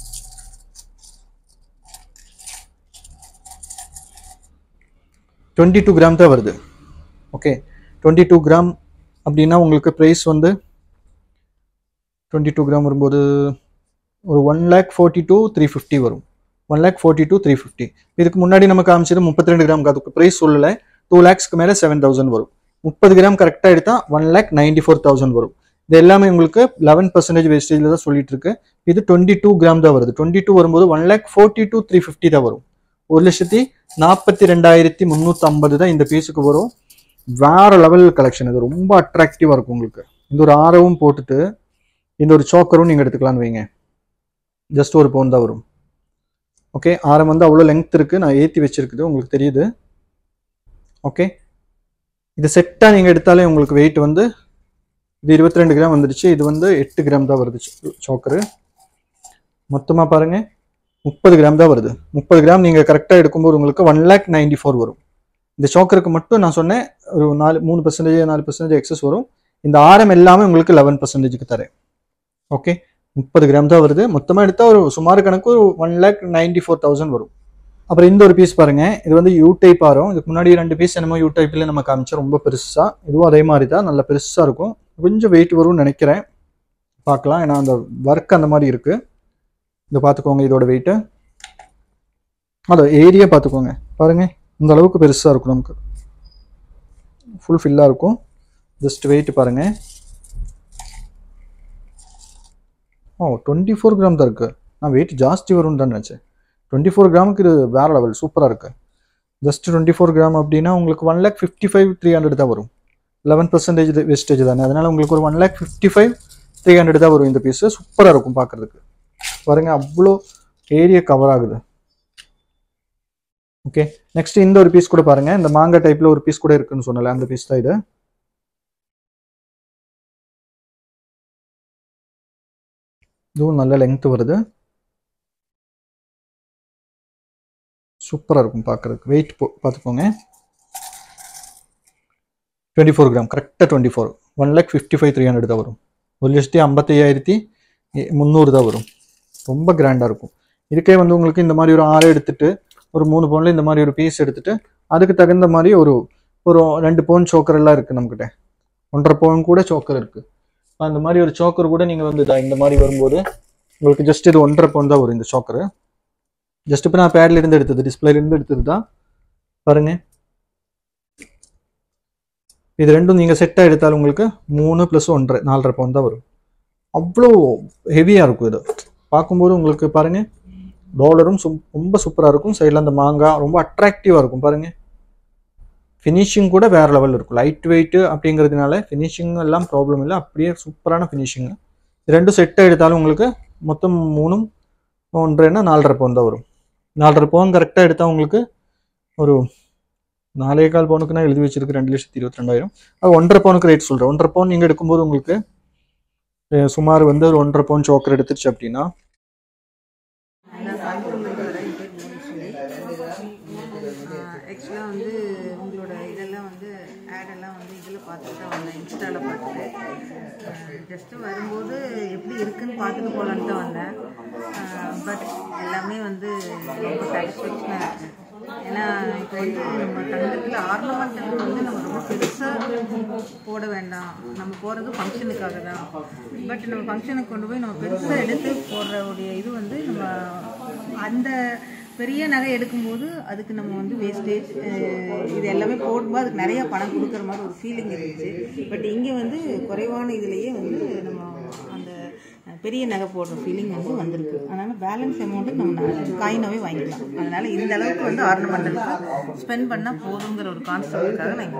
டுவெண்ட்டி டூ கிராம் தான் வருது ஓகே டுவெண்ட்டி டூ கிராம் அப்படின்னா உங்களுக்கு ப்ரைஸ் வந்து டுவெண்ட்டி டூ கிராம் வரும்போது ஒரு one lakh forty two three fifty வரும் one lakh forty two three fifty இதுக்கு முன்னாடி நம்ம காமிச்சது முப்பத்தி ரெண்டு கிராம் அதுக்கு ப்ரைஸ் சொல்லலை டூ லேக்ஸ்க்கு மேலே செவன் தௌசண்ட் வரும் முப்பது கிராம் கரெக்டாக எடுத்தால் one lakh ninety four thousand வரும் இது எல்லாமே உங்களுக்கு லெவன் பர்சன்டேஜ் வேஸ்டேஜில் தான் சொல்லிட்டு இருக்கு இது டுவெண்ட்டி டூ கிராம் தான் வருது டுவெண்ட்டி டூ வரும்போது one lakh forty two three fifty தான் வரும் ஒரு லட்சத்தி நாற்பத்தி ரெண்டாயிரத்தி முந்நூற்றி ஐம்பது தான் இந்த பீஸுக்கு வரும் வேற லெவல் கலெக்ஷன் இது ரொம்ப அட்ராக்டிவாக இருக்கும் உங்களுக்கு இந்த ஒரு ஆரவும் போட்டுட்டு இந்த ஒரு சோக்கரும் நீங்கள் எடுத்துக்கலாம்னு வைங்க ஜஸ்ட் ஒரு பவுன் தான் வரும் ஓகே ஆரம் வந்து அவ்வளோ லெங்த் இருக்குது நான் ஏற்றி வச்சிருக்குது உங்களுக்கு தெரியுது ஓகே இது செட்டாக நீங்கள் எடுத்தாலே உங்களுக்கு வெயிட் வந்து இது இருபத்தி ரெண்டு கிராம் வந்துடுச்சு இது வந்து எட்டு கிராம் தான் வருது சோக்கரு மொத்தமாக பாருங்க முப்பது கிராம் தான் வருது முப்பது கிராம் நீங்கள் கரெக்டாக எடுக்கும்போது உங்களுக்கு ஒன் லேக் நைன்டி ஃபோர் வரும் இந்த சோக்கருக்கு மட்டும் நான் சொன்னேன் ஒரு நாலு மூணு பர்சன்டேஜ் நாலு பர்சன்டேஜ் எக்ஸஸ் வரும் இந்த ஆரம் எல்லாமே உங்களுக்கு லெவன் பர்சன்டேஜுக்கு தரேன் ஓகே முப்பது கிராம் தான் வருது மொத்தமாக எடுத்தால் ஒரு சுமார் கணக்கு ஒரு one lakh ninety four thousand வரும் அப்புறம் இந்த ஒரு பீஸ் பாருங்க இது வந்து யூ டைப் ஆரும் இதுக்கு முன்னாடி ரெண்டு பீஸ் என்னமோ யூ டைப்ல நம்ம காமிச்சோம் ரொம்ப பெருசா இதுவும் அதே மாதிரி தான் நல்ல பெருசா இருக்கும் கொஞ்சம் வெயிட் வரும்னு நினைக்கிறேன் பார்க்கலாம் ஏன்னா அந்த ஒர்க் அந்த மாதிரி இருக்கு இதை பார்த்துக்கோங்க இதோட வெயிட்டு அதோ ஏரியா பார்த்துக்கோங்க பாருங்க இந்த அளவுக்கு பெருசா இருக்கும் நமக்கு ஃபுல் ஃபில்லாக இருக்கும் ஜஸ்ட் வெயிட் பாருங்க ஓ டுவெண்ட்டி ஃபோர் கிராம் தான் இருக்கு நான் வெயிட் ஜாஸ்தி வரும்னு தான் நினச்சேன் டுவெண்ட்டி ஃபோர் கிராமுக்கு இது வேற லெவல் சூப்பராக இருக்கு ஜஸ்ட் டுவெண்ட்டி ஃபோர் கிராம் அப்படின்னா உங்களுக்கு one lakh fifty five three hundred தான் வரும் லெவன் பர்சன்டேஜ் வேஸ்டேஜ் தானே அதனால உங்களுக்கு ஒரு one lakh fifty five three hundred தான் வரும் இந்த பீஸ் சூப்பராக இருக்கும் பார்க்கறதுக்கு பாருங்க அவ்வளோ ஏரியா கவர் ஆகுது ஓகே நெக்ஸ்ட் இந்த ஒரு பீஸ் கூட பாருங்க இந்த மாங்காய் டைப்ல ஒரு பீஸ் கூட இருக்குன்னு சொன்னல அந்த பீஸ் தான் இது இதுவும் நல்ல லெங்த் வருது சூப்பராக இருக்கும் பார்க்கறதுக்கு வெயிட் பார்த்துக்கோங்க டுவெண்ட்டி ஃபோர் கிராம் கரெக்டாக twenty four one lakh fifty five three hundred தான் வரும் ஒரு லட்சத்தி ஐம்பத்தையாயிரத்தி முந்நூறு தான் வரும் ரொம்ப கிராண்டாக இருக்கும் இதுக்கே வந்து உங்களுக்கு இந்த மாதிரி ஒரு ஆறு எடுத்துட்டு ஒரு மூணு பவுனில் இந்த மாதிரி ஒரு பீஸ் எடுத்துட்டு அதுக்கு தகுந்த மாதிரி ஒரு ஒரு ரெண்டு பவுன் சோக்கர் எல்லாம் இருக்குது நம்மக்கிட்ட ஒன்றரை பவுன் கூட சோக்கர் இருக்குது அந்த மாதிரி ஒரு சோக்கர் கூட நீங்கள் வந்து இதா இந்த மாதிரி வரும்போது உங்களுக்கு ஜஸ்ட் இது ஒன்றரை பவுன் தான் வரும் இந்த சோக்கரு ஜஸ்ட் இப்போ நான் பேட்ல இருந்து எடுத்தது டிஸ்பிளேல இருந்து எடுத்தது தான் பாருங்க இது ரெண்டும் நீங்கள் செட்டாக எடுத்தாலும் உங்களுக்கு மூணு ப்ளஸ் ஒன்றரை நாலரை பவுன் தான் வரும் அவ்வளோ ஹெவியாக இருக்கும் இது பார்க்கும்போது உங்களுக்கு பாருங்க டாலரும் சும் ரொம்ப சூப்பராக இருக்கும் சைடில் அந்த மாங்காய் ரொம்ப அட்ராக்டிவாக இருக்கும் பாருங்க ஃபினிஷிங் கூட வேறு லெவலில் இருக்கும் லைட் வெயிட்டு அப்படிங்கிறதுனால ஃபினிஷிங் எல்லாம் ப்ராப்ளம் இல்லை அப்படியே சூப்பரான ஃபினிஷிங்கு ரெண்டும் செட்டாக எடுத்தாலும் உங்களுக்கு மொத்தம் மூணும் ஒன்றரைன்னா நாலரை பவுன் தான் வரும் நாலரை பவுன் கரெக்டாக எடுத்தால் உங்களுக்கு ஒரு நாலே கால் பவுனுக்கு நான் எழுதி வச்சிருக்கு ரெண்டு லட்சத்தி இருபத்தி ரெண்டாயிரம் அது ஒன்றரை பவுனுக்கு ரேட் சொல்கிறேன் ஒன்றரை பவுன் நீங்கள் எடுக்கும்போது உங்களுக்கு அஹ், சுமார் வந்து ஒரு ஒன்றரை பவுன் சோக்கர் எடுத்துருச்சு அப்படின்னா நான் கோயம்புத்தூர்லேருந்து வரேன் என் பேர் மோனிஸ்வரி ஆக்சுவலாக வந்து உங்களோட இதெல்லாம் வந்து ஆடெல்லாம் வந்து இதில் பார்த்துட்டு தான் வந்தேன் இன்ஸ்டாவில் பார்த்துட்டு ஜஸ்ட்டு வரும்போது எப்படி இருக்குன்னு பார்த்துட்டு போகலான்ட்டு தான் வந்தேன் பட் எல்லாமே வந்து ரொம்ப சாட்டிஸ்ஃபேக்ஷனாக இருக்குது ஏன்னா இப்போ வந்து நம்ம தங்கத்தில் ஆர்னமெண்ட் வந்து நம்ம ரொம்ப பெருசாக போட வேண்டாம் நம்ம போகிறது ஃபங்க்ஷனுக்காக தான் பட் நம்ம ஃபங்க்ஷனுக்கு கொண்டு போய் நம்ம பெருசாக எடுத்து போடுற உடைய இது வந்து நம்ம அந்த பெரிய நகை எடுக்கும்போது அதுக்கு நம்ம வந்து வேஸ்டேஜ் இது எல்லாமே போடும்போது அதுக்கு நிறைய பணம் கொடுக்குற மாதிரி ஒரு ஃபீலிங் இருந்துச்சு பட் இங்கே வந்து குறைவான இதுலேயே வந்து நம்ம அந்த அஹ், பெரிய நகை போடுற ஃபீலிங் வந்து வந்திருக்கு அதனால் பேலன்ஸ் அமௌண்ட்டு நம்ம காயினாகவே வாங்கிக்கலாம் அதனால் இந்த அளவுக்கு வந்து ஆர்னமெண்டலுக்கு ஸ்பெண்ட் பண்ணால் போதுங்கிற ஒரு கான்செப்டுக்காக நான்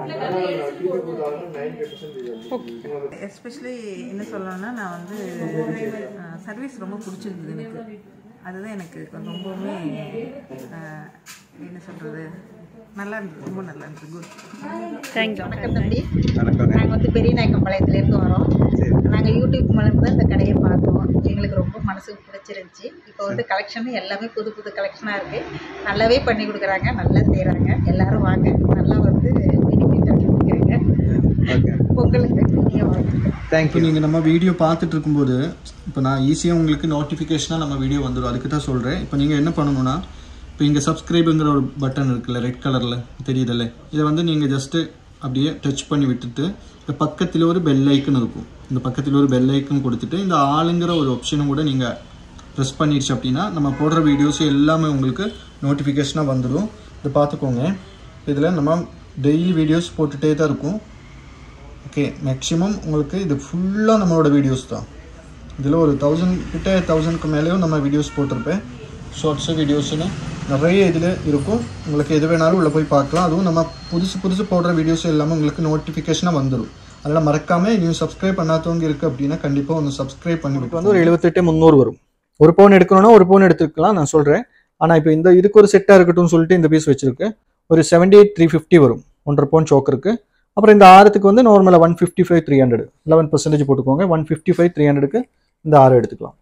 ஓகே எஸ்பெஷலி என்ன சொல்லணும்னா நான் வந்து சர்வீஸ் ரொம்ப பிடிச்சிருந்தது எனக்கு அதுதான் எனக்கு கொஞ்சம் ரொம்பவுமே அஹ், என்ன சொல்கிறது நல்லா இருந்தது ரொம்ப நல்லா இருந்தது குட் தேங்க்யூ வணக்கம் தம்பி நாங்கள் வந்து பெரிய நாயக்கம்பாளையத்துலேருந்து வரோம் நாங்கள் யூடியூப் மூலமாக தான் இந்த கடையை பார்த்தோம் எங்களுக்கு ரொம்ப மனசுக்கு பிடிச்சிருந்துச்சி இப்போ வந்து கலெக்ஷன் எல்லாமே புது புது கலெக்ஷனாக இருக்குது நல்லாவே பண்ணி கொடுக்குறாங்க நல்லா செய்கிறாங்க எல்லாரும் வாங்க நல்லா வந்து பெனிஃபிட் அனுப்பிக்கிறேங்க பொங்கலுக்கு நீங்கள் வாங்க தேங்க்யூ நீங்கள் நம்ம வீடியோ பார்த்துட்டு இருக்கும்போது இப்போ நான் ஈஸியாக உங்களுக்கு நோட்டிஃபிகேஷனாக நம்ம வீடியோ வந்துடும் அதுக்கு தான் சொல்கிறேன் இப்போ நீங்கள் என்ன பண்ணணும்னா இப்போ இங்கே சப்ஸ்கிரைபுங்கிற ஒரு பட்டன் இருக்குல்ல ரெட் கலரில் தெரியுதுல்ல இதை வந்து நீங்கள் ஜஸ்ட்டு அப்படியே டச் பண்ணி விட்டுட்டு இந்த பக்கத்தில் ஒரு பெல் ஐக்கன் இருக்கும் இந்த பக்கத்தில் ஒரு பெல் ஐக்கன் கொடுத்துட்டு இந்த ஆளுங்கிற ஒரு ஆப்ஷனும் கூட நீங்கள் ப்ரெஸ் பண்ணிடுச்சு அப்படின்னா நம்ம போடுற வீடியோஸ் எல்லாமே உங்களுக்கு நோட்டிஃபிகேஷனாக வந்துடும் இதை பார்த்துக்கோங்க இதில் நம்ம டெய்லி வீடியோஸ் போட்டுகிட்டே தான் இருக்கும் ஓகே மேக்ஸிமம் உங்களுக்கு இது ஃபுல்லாக நம்மளோட வீடியோஸ் தான் இதில் ஒரு தௌசண்ட் கிட்ட தௌசண்ட்க்கு மேலேயும் நம்ம வீடியோஸ் போட்டிருப்பேன் ஷார்ட்ஸு வீடியோஸ்னு நிறைய இதில் இருக்கும் உங்களுக்கு எது வேணாலும் உள்ளே போய் பார்க்கலாம் அதுவும் நம்ம புதுசு புதுசு போடுற வீடியோஸ் எல்லாமே உங்களுக்கு நோட்டிஃபிகேஷனாக வந்துடும் அதனால் மறக்காமல் நீங்கள் சப்ஸ்கிரைப் பண்ணாதவங்க இருக்குது அப்படின்னா கண்டிப்பாக ஒன்று சப்ஸ்கிரைப் பண்ணி வந்து ஒரு எழுபத்தெட்டு முந்நூறு வரும் ஒரு பவுன் எடுக்கணும்னா ஒரு பவுன் எடுத்துக்கலாம் நான் சொல்கிறேன் ஆனால் இப்போ இந்த இதுக்கு ஒரு செட்டாக இருக்கட்டும்னு சொல்லிட்டு இந்த பீஸ் வச்சிருக்கு ஒரு செவன்டி எயிட் த்ரீ ஃபிஃப்டி வரும் ஒன்றரை பவுன் சோக்கருக்கு அப்புறம் இந்த ஆரத்துக்கு வந்து நார்மலாக one fifty five three hundred eleven percentage போட்டுக்கோங்க ஒன் ஃபிஃப்டி ஃபைவ் த்ரீ ஹண்ட்ரடுக்கு இந்த ஆறு எடுத்துக்கலாம்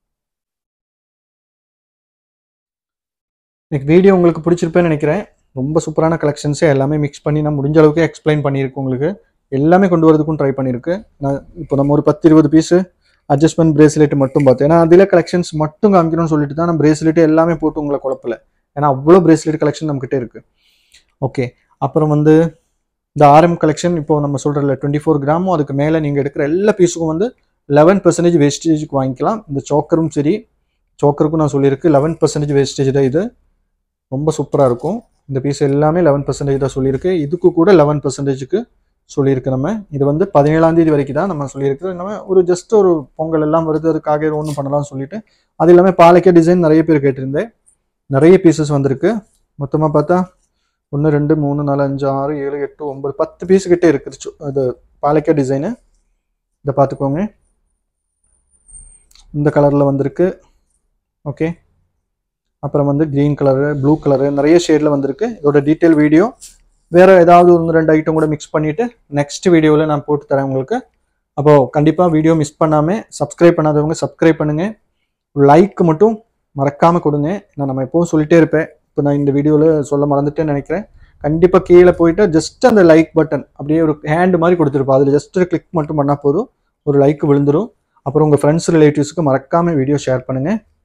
இன்னைக்கு வீடியோ உங்களுக்கு பிடிச்சிருப்பேன்னு நினைக்கிறேன் ரொம்ப சூப்பரான கலெக்ஷன்ஸே எல்லாமே மிக்ஸ் பண்ணி நான் முடிஞ்ச அளவுக்கு எக்ஸ்பிளைன் பண்ணியிருக்கு உங்களுக்கு எல்லாமே கொண்டு வரதுக்கும் ட்ரை பண்ணியிருக்கு நான் இப்போ நம்ம ஒரு பத்து இருபது பீஸு அட்ஜஸ்ட்மெண்ட் பிரேஸ்லெட் மட்டும் பார்த்தேன் ஏன்னா அதில் கலெக்ஷன்ஸ் மட்டும் காமிக்கணும்னு சொல்லிட்டு தான் நான் பிரேஸ்லெட் எல்லாமே போட்டு உங்களை குழப்பல ஏன்னா அவ்வளோ பிரேஸ்லெட் கலெக்ஷன் நம்மக்கிட்ட இருக்குது ஓகே அப்புறம் வந்து இந்த ஆர்எம் கலெக்ஷன் இப்போ நம்ம சொல்கிறல டுவெண்ட்டி ஃபோர் கிராமும் அதுக்கு மேலே நீங்கள் எடுக்கிற எல்லா பீஸுக்கும் வந்து லெவன் பர்சன்டேஜ் வேஸ்டேஜுக்கு வாங்கிக்கலாம் இந்த சோக்கரும் சரி சோக்கருக்கும் நான் சொல்லியிருக்கு லெவன் பர்சன்டேஜ் வேஸ்டேஜ் தான் இது ரொம்ப சூப்பராக இருக்கும் இந்த பீஸ் எல்லாமே லெவன் பர்சன்டேஜ் தான் சொல்லியிருக்கு இதுக்கு கூட லெவன் பர்சன்டேஜுக்கு சொல்லியிருக்கு நம்ம இது வந்து பதினேழாம் தேதி வரைக்கும் தான் நம்ம சொல்லியிருக்கு நம்ம ஒரு ஜஸ்ட் ஒரு பொங்கல் எல்லாம் வருது அதுக்காக ஒன்றும் பண்ணலாம்னு சொல்லிட்டு அது இல்லாமல் பாலைக்கா டிசைன் நிறைய பேர் கேட்டிருந்தேன் நிறைய பீசஸ் வந்திருக்கு மொத்தமாக பார்த்தா ஒன்று ரெண்டு மூணு நாலு அஞ்சு ஆறு ஏழு எட்டு ஒன்பது பத்து பீஸ் கிட்டே இருக்குது சு- அது பாலைக்கா டிசைனு இதை பார்த்துக்கோங்க இந்த கலரில் வந்திருக்கு ஓகே அப்புறம் வந்து க்ரீன் கலரு ப்ளூ கலரு நிறைய ஷேடில் வந்திருக்கு இதோட டீட்டெயில் வீடியோ வேறு ஏதாவது ஒன்று ரெண்டு ஐட்டம் கூட மிக்ஸ் பண்ணிவிட்டு நெக்ஸ்ட் வீடியோவில் நான் போட்டு தரேன் உங்களுக்கு அப்போது கண்டிப்பாக வீடியோ மிஸ் பண்ணாமல் சப்ஸ்கிரைப் பண்ணாதவங்க சப்ஸ்கிரைப் பண்ணுங்கள் லைக் மட்டும் மறக்காமல் கொடுங்க நான் நம்ம எப்பவும் சொல்லிட்டே இருப்பேன் இப்போ நான் இந்த வீடியோவில் சொல்ல மறந்துட்டேன்னு நினைக்கிறேன் கண்டிப்பாக கீழே போயிட்டு ஜஸ்ட் அந்த லைக் பட்டன் அப்படியே ஒரு ஹேண்ட் மாதிரி கொடுத்துருப்போம் அதில் ஜஸ்ட் கிளிக் மட்டும் பண்ணால் போதும் ஒரு லைக் விழுந்துடும் அப்புறம் உங்கள் ஃப்ரெண்ட்ஸ் ரிலேட்டிவ்ஸுக்கு மறக்காமல் வீடியோ ஷேர் பண்ணுங்கள்